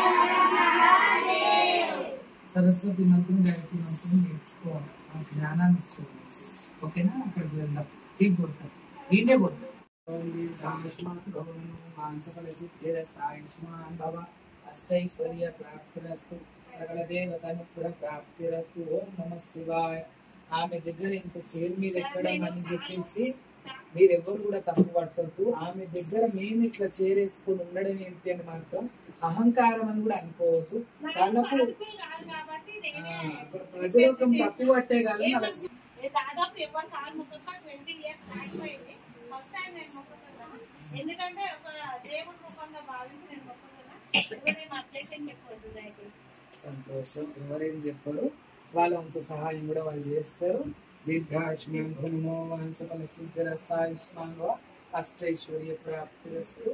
సరస్వతి మంత్రం గాయత్రి మంత్రం నేర్చుకోవాలి ఆ జ్ఞానాన్ని ఇస్తుంది ఓకేనా అక్కడికి వెళ్దాం టీ కొడతాం ఈయనే కొడతాం ఓం దీర్ఘాయుష్మాన్ భవను మాంసఫల సిద్ధిరస్తాయుష్మాన్ భవ అష్టైశ్వర్య ప్రాప్తిరస్తు సకల దేవతనుగ్రహ ప్రాప్తిరస్తు ఓం నమ శివాయ ఆమె దగ్గర ఇంత చైర్ మీద ఎక్కడమని చెప్పేసి మీరెవ్వరు కూడా తప్పు పట్టొద్దు ఆమె దగ్గర మేము ఇట్లా చేరేసుకొని ఉండడం ఏంటి అని మాత్రం అహంకారం అని కూడా అనుకోవద్దు తనకు
కాదు కాబట్టి నేనే
ఆ, ప్రజలోకం తప్పు పట్టే కానీ వాళ్ళకి
ఏ దాదాపు ఎవరు కాలు మొక్కక ట్వంటీ ఇయర్స్ దాటిపోయింది ఫస్ట్ టైం నేను మొక్కుతున్నా ఎందుకంటే ఒక దేవుడి రూపంగా భావించి నేను మొక్కుతున్నా ఇప్పుడు నేను అబ్జెక్షన్ చెప్పొద్దు అయితే
సంతోషం ఎవరేం చెప్పరు వాళ్ళ వంతు సహాయం కూడా వాళ్ళు చేస్తారు దీర్ఘాయుష్మాన్ భూమో వాంచఫల సిద్ధిరస్తాయుష్మాన్ వా అష్టైశ్వర్య ప్రాప్తిరస్తు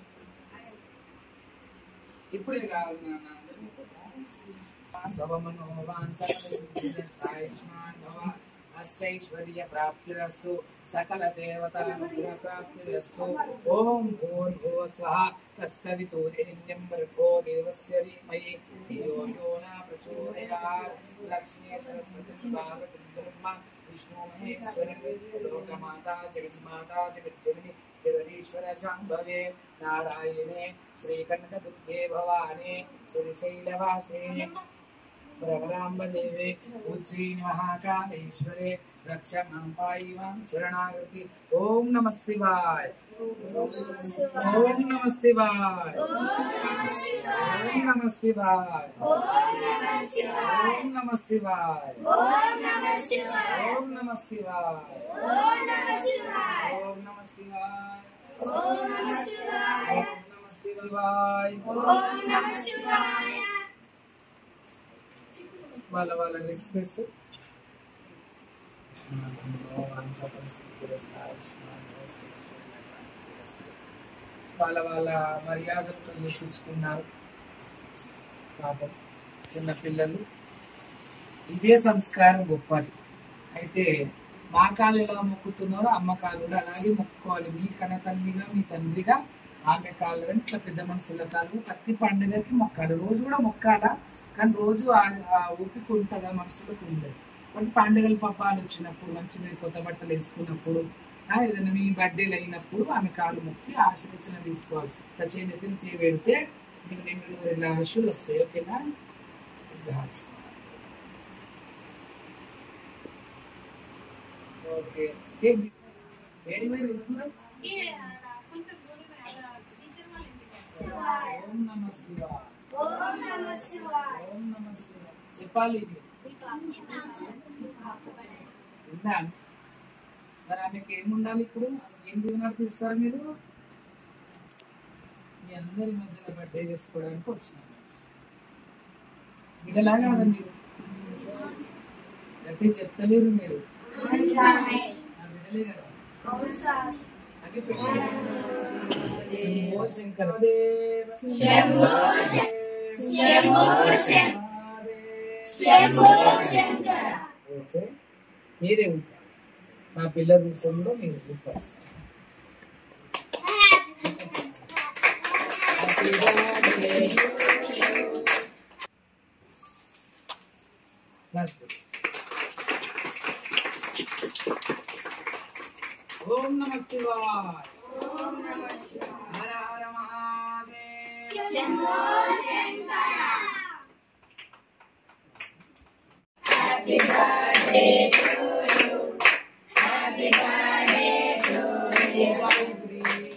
ఇప్పుడు ఇది కాదు నాన్న అందరూ భవ మనో వాంఛఫల సిద్ధిరస్తాయుష్మాన్ భవ అష్టైశ్వర్య ప్రాప్తిరస్తు సకల దేవతానుగ్రహ ప్రాప్తిరస్తు ఓం భూర్భువ స్వః తత్సవితుర్యజ్ఞం భర్గో దేవస్య ధీమహి ధియో యో న ప్రచోదయాత్ లక్ష్మీ సరస్వతి భాగవతి బ్రహ్మ విష్ణు మహేశ్వర లోకమాతా జగన్మాతా జగజ్జనని జగదీశ్వర శాంభవే నారాయణే శ్రీకనక దుర్గే భవానే శ్రీశైలవాసే ప్రవరాంబదేవే ఉజ్జయిని మహాకాళేశ్వరే రక్ష మాం పాయి మాం శరణాగతి ఓం నమ శివాయ ఓం నమ శివాయ ఓం నమ శివాయ
ఓం నమః శివాయ
ఓం నమ శివాయ
ఓం నమః శివాయ
ఓం నమ శివాయ
ఓం నమః శివాయ
ఓం నమ శివాయ
ఓం నమః శివాయ
ఓం నమ శివాయ శివాయ
ఓం నమ శివాయ
వాళ్ళ వాళ్ళ రెస్పెక్ట్స్ వాళ్ళ వాళ్ళ మర్యాదలతో చూపించుకున్నారు పాపం చిన్న పిల్లలు ఇదే సంస్కారం గొప్పది అయితే మా కాలు ఎలా మొక్కుతున్నారో అమ్మ కాలు కూడా అలాగే మొక్కుకోవాలి మీ కన్న తల్లిగా మీ తండ్రిగా ఆమె కాళ్ళు కానీ ఇట్లా పెద్ద మనుషుల కాళ్ళు ప్రతి పండుగకి మొక్కాలి రోజు కూడా మొక్కాలా కానీ రోజు ఆ- ఆ ఓపిక ఉంటుందా మనుషులకు ఉండదు కొన్ని పండుగలు పప్పాలు వచ్చినప్పుడు మంచి మీరు కొత్త బట్టలు వేసుకున్నప్పుడు ఆ, ఏదైనా మీ బర్త్డేలు అయినప్పుడు ఆమె కాలు మొక్కి ఆశీర్వచన తీసుకోవాలి సచేనతిని చేయబెడితే మీకు నిండు నూరు ఆశలు వస్తాయి ఓకేనా ఓకే ఏంటి ఏడి మీద ఎందుకున్నారు? ఓం నమ శివాయ
ఓం నమ శివాయ
ఓం నమ శివాయ చెప్పాలి మీరు విన్నాను మరి ఆమెకి ఏం ఉండాలి ఇప్పుడు ఏం దీవెనలు తీస్తారు మీరు మీ అందరి మధ్యలో బర్త్డే చేసుకోవడానికి వచ్చినాను బిడ్డలా కాదా మీరు గట్టి చెప్తలేరు మీరు నా బిడ్డలే కదా
అవును సార్
అని పెట్టారు. శంభో శంకర దేవ
శంభో శంభో శంభో శంకర
ఓకే మీరే ఉంటారు నా పిల్లల రూపంలో మీరు ఉంటారు Happy birthday. That's good. ఓం నమ శివాయ హర హర మహాదేవ్
శంభో శంకర
గాయత్రి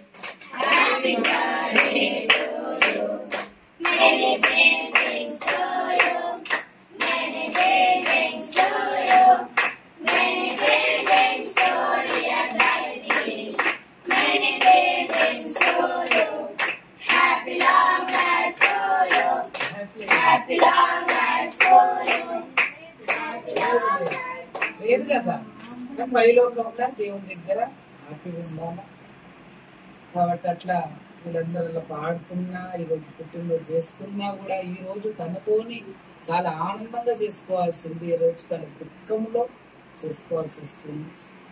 హ్యాపీ లేదు కదా కానీ పైలోకంలో దేవుని దగ్గర హ్యాపీగా ఉండాలా కాబట్టి అట్లా వీళ్ళందరూ అలా పాడుతున్నా ఈరోజు పుట్టినరోజు చేస్తున్నా కూడా ఈ రోజు తనతోని చాలా ఆనందంగా చేసుకోవాల్సింది ఈ రోజు చాలా దుఃఖంలో చేసుకోవాల్సి వస్తుంది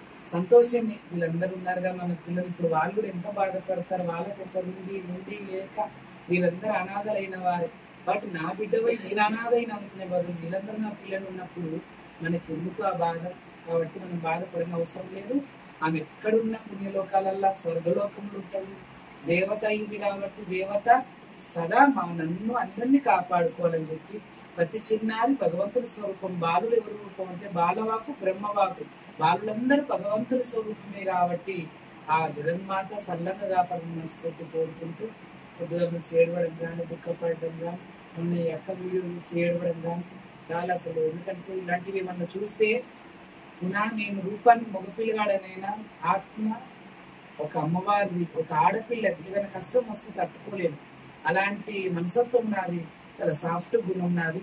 సంతోషమే వీళ్ళందరూ ఉన్నారుగా మన పిల్లలు ఇప్పుడు వాళ్ళు కూడా ఎంత బాధపడతారు వాళ్ళకి ఒక ఉండి ఉండి లేక వీళ్ళందరూ అనాథలైన వారే బట్ నా బిడ్డ పోయి నేను అనాథైన అనుకునే బదులు వీళ్ళందరూ నా పిల్లలు ఉన్నప్పుడు మనకి ఎందుకు ఆ బాధ కాబట్టి మనం బాధపడిన అవసరం లేదు ఆమె ఎక్కడున్న పుణ్యలోకాలల్లా స్వర్గలోకంలో ఉంటుంది దేవత అయింది కాబట్టి దేవత సదా మా నన్ను అందరినీ కాపాడుకోవాలని చెప్పి ప్రతి చిన్నారి భగవంతుని స్వరూపం బాలుడు ఎవరి రూపం అంటే బాలవాకు బ్రహ్మవాకు బాలులందరూ భగవంతుని స్వరూపమే కాబట్టి ఆ జగన్మాత సల్లంగా కాపాడని మనస్ఫూర్తి కోరుకుంటూ కొద్దిగా నుంచి ఏడవడం కానీ దుఃఖపడడం కానీ మొన్న ఈ అక్క వీడియో చూసి ఏడవడం కానీ చాలా అసలు ఎందుకంటే ఇలాంటివి ఏమన్నా చూస్తే పునా నేను రూపాన్ని మగపిల్లగాడనైనా ఆత్మ ఒక అమ్మవారి ఒక ఆడపిల్లది ఏదైనా కష్టం వస్తే తట్టుకోలేను అలాంటి మనసత్వం నాది చాలా సాఫ్ట్ గుణం నాది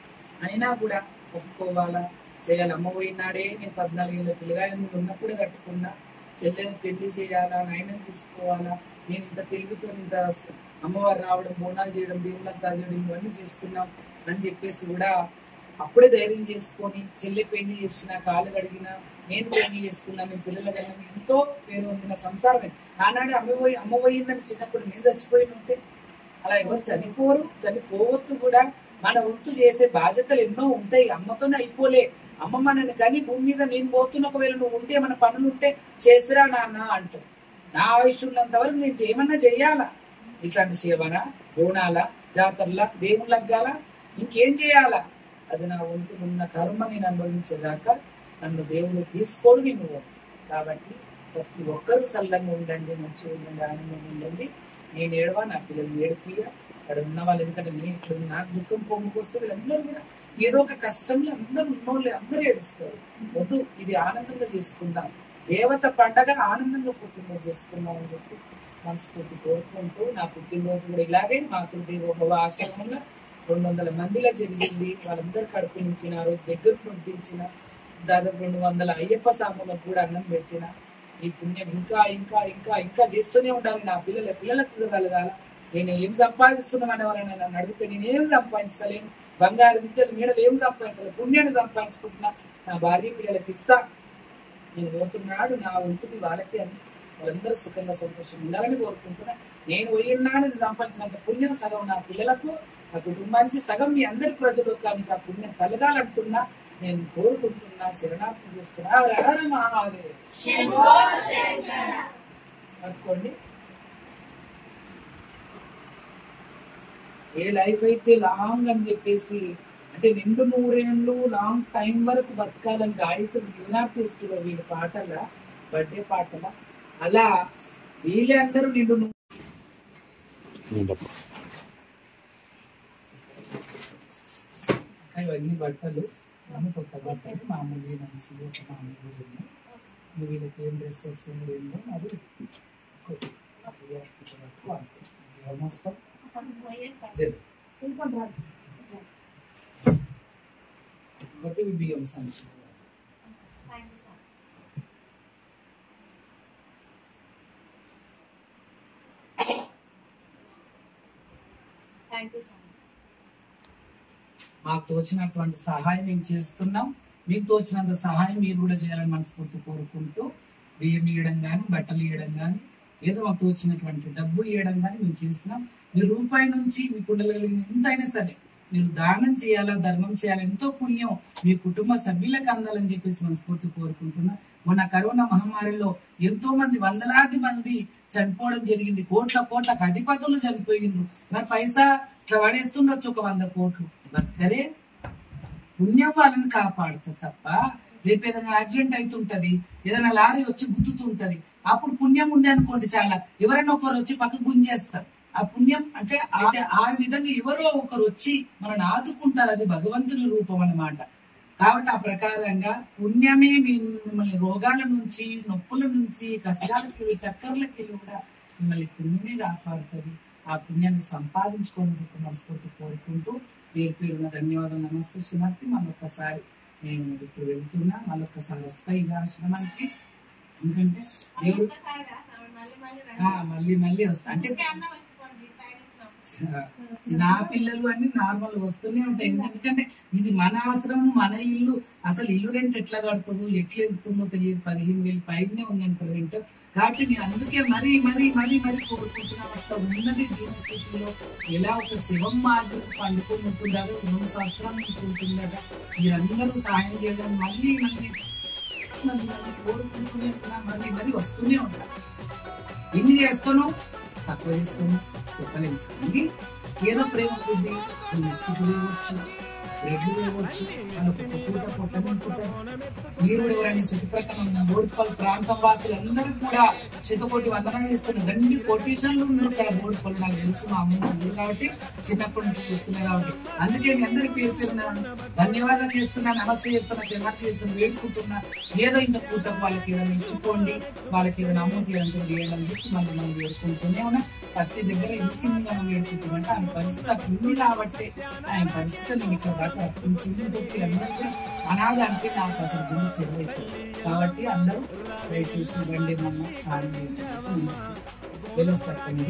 అయినా కూడా తట్టుకోవాలా చేయాలి అమ్మ పోయినాడే నేను పద్నాలుగు ఏళ్ళ పిల్లగా నేను ఉన్నప్పుడే తట్టుకున్నా చెల్లెని పెళ్లి చేయాలా నాయనని చూసుకోవాలా నేను ఇంత తెలుగుతో ఇంత స- అమ్మవారు రావడం బోనాలు చేయడం దేవుళ్ళకి చేయడం ఇవన్నీ చేస్తున్నాం అని చెప్పేసి కూడా అప్పుడే ధైర్యం చేసుకొని చెల్లి పెళ్లి చేసిన కాలు కడిగిన నేను పెళ్లి చేసుకున్నా మీ పిల్లల కన్నా ఎంతో పేరు పొందిన సంసారమే ఆనాడు అమ్మ పోయి అమ్మ పోయిందని చిన్నప్పుడు నేను చచ్చిపోయి ఉంటే అలా ఎవరు చనిపోరు చనిపోవద్దు కూడా మన వంతు చేసే బాధ్యతలు ఎన్నో ఉంటాయి అమ్మతోనే అయిపోలే అమ్మ మనని కానీ భూమి మీద నేను పోతున్న ఒకవేళ నువ్వు ఉంటే మన పనులు ఉంటే చేసిరా నాన్న అంటావు నా ఆయుష్ ఉన్నంత వరకు నేను ఏమన్నా చెయ్యాలా ఇట్లాంటి సేవన బోనాల జాతరల దేవుళ్ళకి గాల ఇంకేం చేయాలా అది నా వంతు ఉన్న కర్మ నేను అనుభవించేదాకా నన్ను దేవుడు తీసుకోడు నేను వంతు. కాబట్టి ప్రతి ఒక్కరూ సల్లంగా ఉండండి మంచిగా ఉండండి ఆనందంగా ఉండండి నేను ఏడవా నా పిల్లలు ఏడిపియ అక్కడ ఉన్న వాళ్ళు ఎందుకంటే నేను ఇట్లా నాకు దుఃఖం పొమ్ముకొస్తే వీళ్ళందరూ కూడా ఏదో ఒక కష్టంలో అందరూ ఉన్నోళ్ళు అందరూ ఏడుస్తారు వద్దు ఇది ఆనందంగా చేసుకుందాం దేవత పండగ ఆనందంగా పుట్టినరోజు చేసుకుందాం అని చెప్పి మనస్ఫూర్తి కోరుకుంటూ నా పుట్టినరోజు కూడా ఇలాగే మాతృ ఒక ఆశ్రమంలో రెండు వందల మందిలో జరిగింది వాళ్ళందరూ కడుపు నింపినారు దగ్గర వడ్డించిన దాదాపు రెండు వందల అయ్యప్ప సాములకు కూడా అన్నం పెట్టిన ఈ పుణ్యం ఇంకా ఇంకా ఇంకా ఇంకా చేస్తూనే ఉండాలి నా పిల్లల పిల్లలకు తిరగలగాల నేను ఏం సంపాదిస్తున్నామని ఎవరైనా నన్ను అడిగితే నేను ఏం సంపాదిస్తలేను బంగారు విద్యలు మీడలు ఏం సంపాదిస్తలేను పుణ్యాన్ని సంపాదించుకుంటున్నా నా భార్య పిల్లలకి ఇస్తా నేను పోతున్నాడు నా వంతుని వాళ్ళకి అని వాళ్ళందరూ సుఖంగా సంతోషంగా ఉండాలని కోరుకుంటున్నా నేను పోయినాడు సంపాదించినంత పుణ్యం సగం నా పిల్లలకు నా కుటుంబానికి సగం మీ అందరి ప్రజలు కానీ ఆ పుణ్యం కలగాలంటున్నా నేను కోరుకుంటున్నా శరణార్థం చేస్తున్నా హర హర మహాదేవ్ పట్టుకోండి ఏ లైఫ్ అయితే లాంగ్ అని చెప్పేసి అంటే నిండు నూరేళ్ళు లాంగ్ టైం వరకు బతకాలని గాయకులు దినార్థి ఇస్తున్నారు వీళ్ళ పాటల బర్త్డే పాటల అలా వీళ్ళందరూ నిండు నూ- ఇంకా ఇవన్నీ బట్టలు అన్ని కొత్త బట్టలు మామూలు మంచి ఒక మామూలు ఉన్నాయి ఇంకా వీళ్ళకి ఏం డ్రెస్సెస్ ఏందో మరి ఒక- ఒక ఇయర్ వరకు అంతే ఇది మొత్తం జరి ఇంకోటి ఇవి బియ్యం సంచి
థ్యాంక్ యూ సో మచ్
మాకు తోచినటువంటి సహాయం మేము చేస్తున్నాం మీకు తోచినంత సహాయం మీరు కూడా చేయాలని మనస్ఫూర్తి కోరుకుంటూ బియ్యం ఇవ్వడం కానీ బట్టలు ఇవ్వడం కానీ ఏదో మాకు తోచినటువంటి డబ్బు ఇవ్వడం కానీ మేము చేస్తున్నాం మీరు రూపాయి నుంచి మీకు ఉండగలిగిన ఎంతైనా సరే మీరు దానం చేయాలా ధర్మం చేయాలా ఎంతో పుణ్యం మీ కుటుంబ సభ్యులకు అందాలని చెప్పేసి మనస్ఫూర్తి కోరుకుంటున్నా మొన్న కరోనా మహమ్మారిలో ఎంతో మంది వందలాది మంది చనిపోవడం జరిగింది కోట్ల కోట్ల అధిపతులు చనిపోయిండ్రు మరి పైసా ఇట్లా పడేస్తుండొచ్చు ఒక వంద కోట్లు బతకరే పుణ్యం వాళ్ళని కాపాడుతుంది తప్ప రేపు ఏదైనా యాక్సిడెంట్ అవుతుంటది ఏదైనా లారీ వచ్చి గుద్దుతుంటది అప్పుడు పుణ్యం ఉంది అనుకోండి చాలా ఎవరైనా ఒకరు వచ్చి పక్క గుంజేస్తారు ఆ పుణ్యం అంటే ఆ- ఆ విధంగా ఎవరో ఒకరు వచ్చి మనల్ని ఆదుకుంటారు అది భగవంతుని రూపం అన్నమాట కాబట్టి ఆ ప్రకారంగా పుణ్యమే మీ మిమ్మల్ని రోగాల నుంచి నొప్పుల నుంచి కష్టాలకి టక్కర్లకి కూడా మిమ్మల్ని పుణ్యమే కాపాడుతుంది ఆ పుణ్యాన్ని సంపాదించుకోని చెప్పి మనస్ఫూర్తి కోరుకుంటూ పేరు పేరున ధన్యవాదాలు నమస్తే శ్రీమతి మళ్ళొక్కసారి నేను ఇప్పుడు వెళ్తున్నా మళ్ళొక్కసారి వస్తాయి ఈ ఆశ్రమానికి ఎందుకంటే దేవుడు
ఒక్కసారి రా, మళ్ళీ మళ్ళీ రా.
ఆ, మళ్ళీ మళ్ళీ వస్తా అంటే
ఊరికే అన్నం వచ్చిపోండి టైం ఇచ్చినప్పుడు.
నా పిల్లలు అన్ని నార్మల్ వస్తూనే ఉంటాయి ఎందుకంటే ఇది మన ఆశ్రమం మన ఇల్లు అసలు ఇల్లు రెంట్ ఎట్లా కడుతుందో ఎట్లా వెళ్తుందో తెలియదు పదిహేను వేలు పైనే ఉందంటారు రెంట్ కాబట్టి నేను అందుకే మరీ మరీ మరీ మరీ కోరుకుంటున్నాను అట్లా ఉన్నది దీనస్థితిలో ఎలా ఒక శివం మాదిరి పండుకొని ఉంటుందారో రెండు సంవత్సరాల నుంచి ఉంటుందట మీరందరూ సహాయం చేయడం మళ్ళీ మళ్ళీ మళ్ళీ మళ్ళీ కోరుకుంటూనే ఉంటున్నా మళ్ళీ మళ్ళీ వస్తూనే ఉంటాను ఎన్ని చేస్తాను తక్కువ చేస్తాను చెప్పలేము కానీ ఏదో ప్రేమ కొద్ది కొన్ని బిస్కెట్లు ఇవ్వచ్చు బ్రెడ్లు ఇవ్వచ్చు వాళ్ళు ఒక పూట పొట్ట నింపుతారు మీరు కూడా ఎవరైనా చుట్టుప్రక్కల ఉన్న బోడుపల్లి ప్రాంతం వాసులందరూ కూడా చిత్తకోటి వందనం చేస్తున్న దండి కొటేషన్లు ఉంటాయి బోడుపల్లి నాకు తెలుసు మా అమ్మ ఊరు కాబట్టి చిన్నప్పటి నుంచి చూస్తున్నా కాబట్టి అందుకే మీ అందరికి పేరు పేరున్నాను ధన్యవాదాలు చేస్తున్నా నమస్తే చేస్తున్నా చిన్నట్టు చేస్తున్నా వేడుకుంటున్నా ఏదో ఇంత పూటకు వాళ్ళకి ఏదైనా ఇచ్చుకోండి వాళ్ళకి ఏదైనా అమౌంట్ ఏదంటే వేయాలని చెప్పి మళ్ళీ మనం వేడుకుంటూనే ఉన్నా ప్రతి దగ్గర ఎందుకు మనం వేడుకుంటున్నామంటే ఆయన పరిస్థితి అట్లా ఉంది కాబట్టి ఆయన పరిస్థితి నేను ఇక్కడ దాకా రప్పించింది ఇంకొకటి అందరూ కూడా అనాథ అంటే నాకు అసలు గురించి చెరువైతుంది కాబట్టి అందరూ దయచేసి రండి మమ్మ సాయం వెళ్ళొస్తారు కొన్ని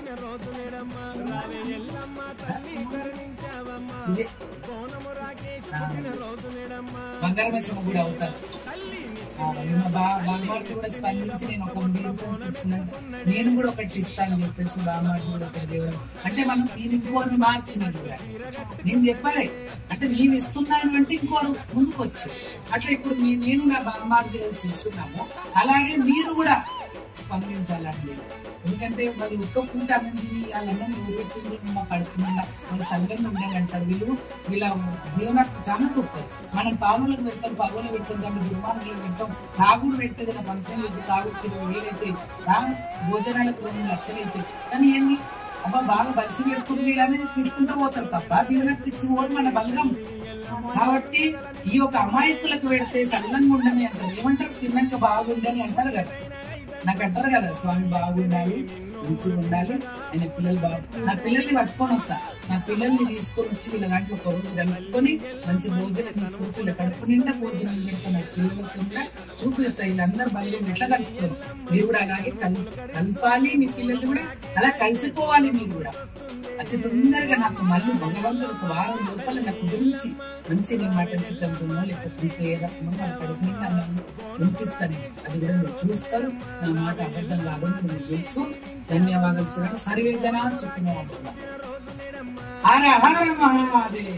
ఇదే ఆ, బంగారం వేసిన కూడా అవుతారు ఆ, ఈమె బా- బామ్మగారికి కూడా స్పందించి నేను ఒక ఇన్ఫార్మ్ చేస్తున్నాను నేను కూడా ఒకటి ఇస్తాను చెప్పేసి బామ్మగారికి కూడా ఒకటి దేవుడు అంటే మనం నేను ఇంకోరిని మార్చినట్టు కూడా. నేను చెప్పలే అంటే నేను ఇస్తున్నాను అంటే ఇంకోరు ముందుకు వచ్చు అట్లా ఇప్పుడు మీ- నేను నా బామ్మగారికి ఇస్తున్నాము అలాగే మీరు కూడా స్పందించాలండి ఎందుకంటే వాళ్ళు ఒక్క పూట అన్నం తిని వాళ్ళందరూ ఊరెట్టింది మా పడుతుందా వాళ్ళు సంఘంగా ఉండాలంటారు వీళ్ళు వీళ్ళ దేవునానికి చాలా గొప్ప మనం పావులకు పెడతాం పావులు పెడతాం దాన్ని దుర్మార్గులు పెడతాం తాగుడు పెడితే ఏదైనా ఫంక్షన్ చేసి తాగుడు ఇరవై వేలు అయితే భోజనాలకు రెండు లక్షలు అయితే కానీ ఏంది అబ్బా బాగా బలిసి పెడుతుంది వీళ్ళనేది తిట్టుకుంటూ పోతారు తప్ప దీనికి తెచ్చి పోవడం మన బలగం కాబట్టి ఈ యొక్క అమాయకులకు పెడితే సల్లంగా ఉండని అంటారు ఏమంటారు తిన్నాక బాగుండని అంటారు కదా నాకు అంటారు కదా స్వామి బాగుండాలి మంచిగా ఉండాలి ఆయన పిల్లలు బాగు నా పిల్లల్ని పట్టుకొని వస్తా నా పిల్లల్ని తీసుకొని వచ్చి వీళ్ళ దాంట్లో ఒక రోజు కలుపుకొని మంచి భోజనం తీసుకొని వీళ్ళ కడుపు నిండా భోజనం పెడతాను నా పిల్లలకి కూడా చూపిస్తా వీళ్ళందరూ బలి ఎట్లా కలుపుతారు మీరు కూడా అలాగే కల్ కలపాలి మీ పిల్లలు కూడా అలా కలిసిపోవాలి మీరు కూడా అతి తొందరగా నాకు మళ్ళీ భగవంతుడు ఒక వారం లోపల నాకు గురించి మంచి నేను మటన్ చికెన్ తిన్నో లేకపోతే ఇంకా ఏ రకమో వాళ్ళ కడుపు నిండా అన్నం వినిపిస్తాను అది కూడా మీరు చూస్తారు నా మాట అబద్ధం కాదని మీకు తెలుసు ధన్యవాదాలు చూడండి సర్వే జనా చెప్పిన హర హర మహాదేవ్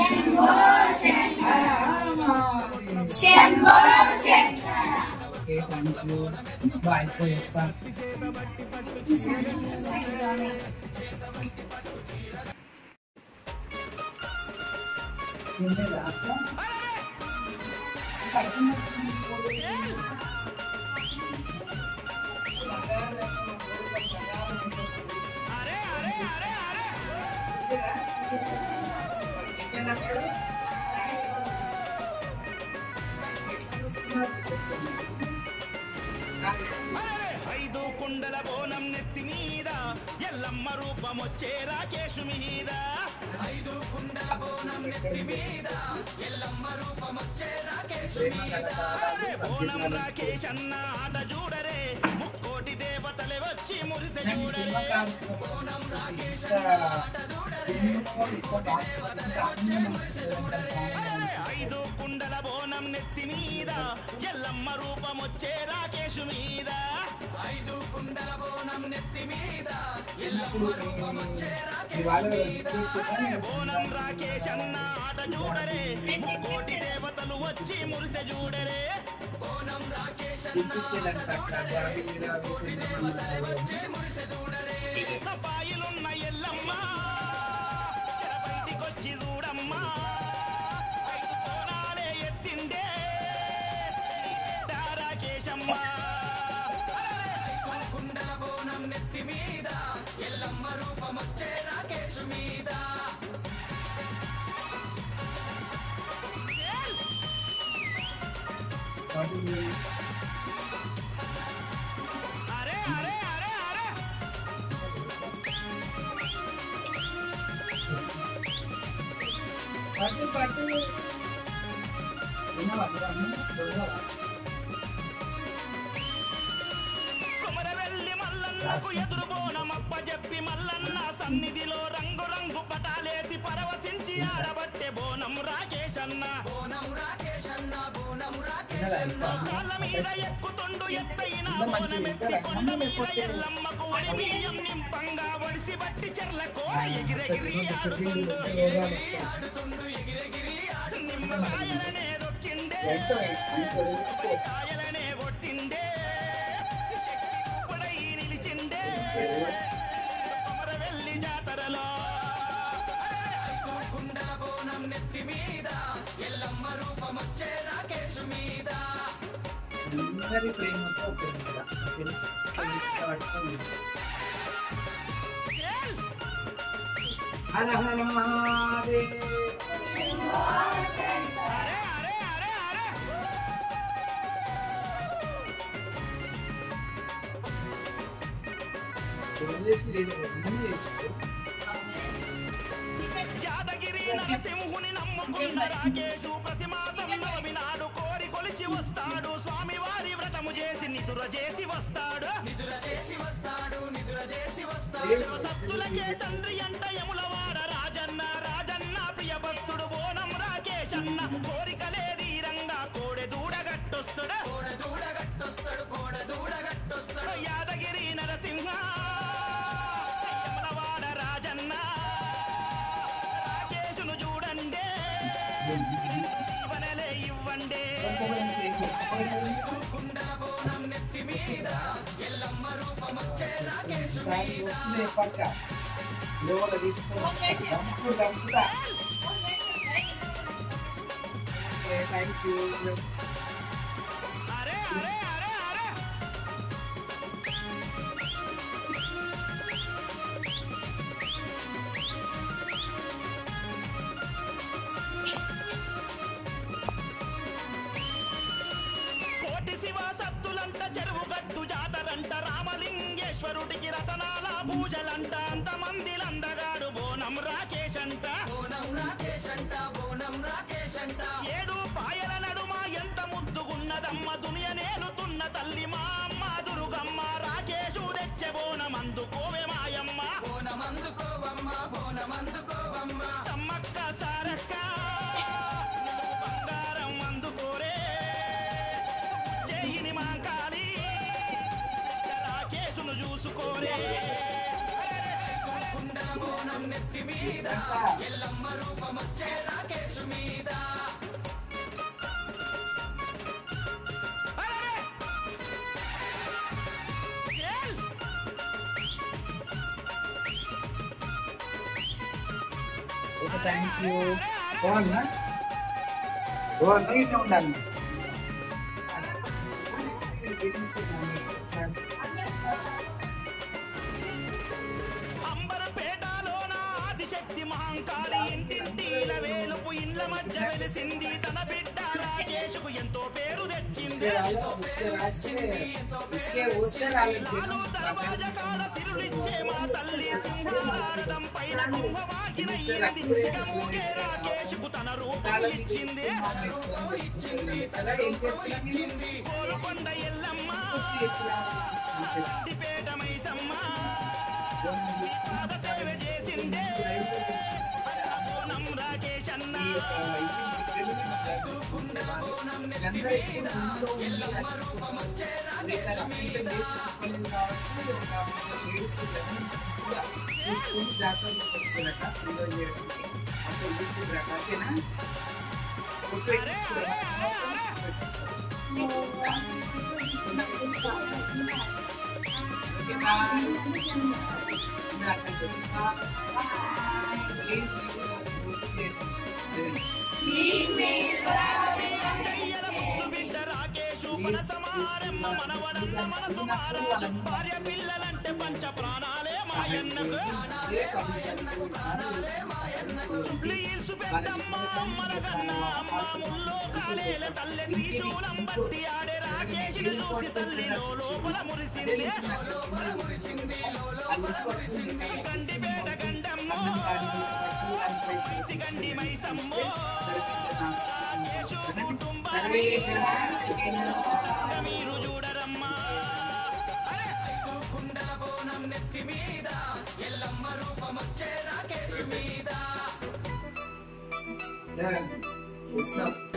హర హర Mahadev okay thank you bye పోయేస్తా తినలేదా అక్క?
ఐదు కుండల బోనం నెత్తి మీద ఎల్లమ్మ రూపం వచ్చే రాకేశు మీద ఐదు కుండల బోనం నెత్తి మీద ఎల్లమ్మ రూపం వచ్చే రాకేశు మీద అరే బోనం రాకేష్ అన్న ఆట చూడరే ముక్కోటి దేవతలే వచ్చి మురిసె
నేను సినిమా
చూడరే
కాదు
ఐదు కుండల బోనం నెత్తి మీద ఎల్లమ్మ రూపం వచ్చే రాకేశు మీద ఐదు కుండల బోనం నెత్తి మీద ఎల్లమ్మ రూపం వచ్చే రాకేశు మీద అరే బోనం రాకేష్ అన్న ఆట చూడరే కోటి దేవతలు వచ్చి మురిసె చూడరే బోనం రాకేష్ మురిసె చూడరే పాయలున్న ఎల్లమ్మ చెర బయటికొచ్చి చూడమ్మా ఐదు కోణాలే ఎత్తిండే నీ రాకేశమ్మ ఐదు కుండల బోనం నెత్తి మీద ఎల్లమ్మ రూపం వచ్చే రాకేశ్ మీద అరే అరే అరే అరే
పట్టు పట్టు విన్నావా విన్నావా?
కొమరవెల్లి మల్లన్నకు ఎదురు బోనమప్ప చెప్పి మల్లన్న సన్నిధిలో రంగు రంగు పటాలేసి పరవశించి ఆడబట్టే బోనం రాకేశన్న బోనం రాకేశన్న బోనం రాకేశన్న కాళ్ళ మీద ఎక్కుతుండు ఎత్తైన బోనమెత్తి కొండ మీద ఎల్లమ్మకు ఒడి బియ్యం నింపంగా ఒడిసి బట్టి చెర్ల కోర ఎగిరెగిరి ఆడుతుండు ఎగిరెగిరి ఆడుతుండు ఎగిరెగిరి ఆడు నిమ్మకాయలనే దొక్కిండే కాయలనే కొట్టిండే శక్తి రూపుడై నిలిచిండే కొమరవెల్లి జాతరలో ఐదు కుండల బోనం నెత్తి మీద ఎల్లమ్మ రూపం వచ్చే రాకేశు మీద
అందరి ప్రేమతో ఒకరి మీద. ఒకరి మీద పట్టుకొని. హర హర మహాదేవ్
అరే అరే అరే అరే
వదిలేసి లేదు, అన్నీ చేసుకో.
యాదగిరి నరసింహుని నమ్ముకున్న రాకేశు ప్రతి మాసం నవమి నాడు కోరి కొలిచి వస్తాడు స్వామి వారి వ్రతము చేసి నిదుర చేసి వస్తాడు నిదుర చేసి వస్తాడు నిదుర చేసి వస్తాడు శివసత్తులకే తండ్రి అంట యములవాడ రాజన్న రాజన్న ప్రియ భక్తుడు బోనం రాకేష్ అన్న కోరికలే ధీరంగా కోడె దూడగట్టొస్తాడు కోడె దూడగట్టొస్తాడు కోడె దూడగట్టొస్తాడు యాదగిరి నరసింహ యములవాడ రాజన్న రాకేశును చూడండి ఇవ్వనలే ఇవ్వండి కుండల బోనం నెత్తి మీద ఎల్లమ్మ రూపం వచ్చే రాకేశు
ఈసారి వస్తుంది పక్క. లోపల తీసుకో. దంపు, దంపుతా. Okay, thank you.
అరే అరే అరే అరే కోటి శివ సత్తులంట చెరువు గట్టు జాతరంట రామలింగేశ్వరుడికి రతనాల పూజలంట అంతమందిలందగాడు బోనం రాకేష్ అంట బోనం రాకేష్ అంట బోనం రాకేష్ అంట ఏడు పాయల నడుమ ఎంత ముద్దుగున్నదమ్మ దునియ నేలుతున్న తల్లి మా అమ్మ దురుగమ్మ రాకేషు తెచ్చే బోనం అందుకోవే మాయమ్మ బోనం అందుకోవమ్మ బోనం అందుకోవమ్మ సమ్మక్క సారక్క నువ్వు బంగారం అందుకోరే జైని మాంకాలి రాకేశును చూసుకోరే కుండల బోనం నెత్తి మీద ఎల్లమ్మ రూపమొచ్చే రాకేశు మీద అరెరే! ఏల్!
ఓకే థ్యాంక్ యూ బాగుందా బాగుందా ఇట్లా ఉండాలి
అంబరపేటలోన ఆదిశక్తి మహంకాళి ఇంటింటిల వేలుపు ఇండ్ల మధ్య వెలిసింది తన బిడ్డ రాకేషుకు ఎంతో పేరు తెచ్చింది లాలు దర్వాజ కాడ సిరులిచ్చే మా తల్లి సింహారథం పైన కుంభవాహిన ఈనది సిగమూగే రాకేషుకు తన రూపం ఇచ్చింది కోలుకొండ ఎల్లమ్మ పేట మైసమ్మ పాద సేవ చేసిందే బోనం రాకేష్ అన్న కయ్యల ముద్దు బిడ్డ రాకేషు మనసమారెమ్మ మనవడన్న మనసు మారాదు భార్య పిల్లలంటే పంచ ప్రాణాలే మాయన్నకు చుట్లీల్సు పెద్దమ్మ మనగన్న అమ్మ ముల్లో కాలేల తల్లె త్రిశూలం బట్టి ఆడే రాకేషుని చూసి తల్లిలో లోపల మురిసింది గండిపేట గండమ్మో గండి మైసమ్మో రాకేషు కుటుంబం మీరు చూడరమ్మా అరే కుండల బోనం నెత్తి మీద ఎల్లమ్మ రూపమొచ్చే రాకేష్ మీద
Stop.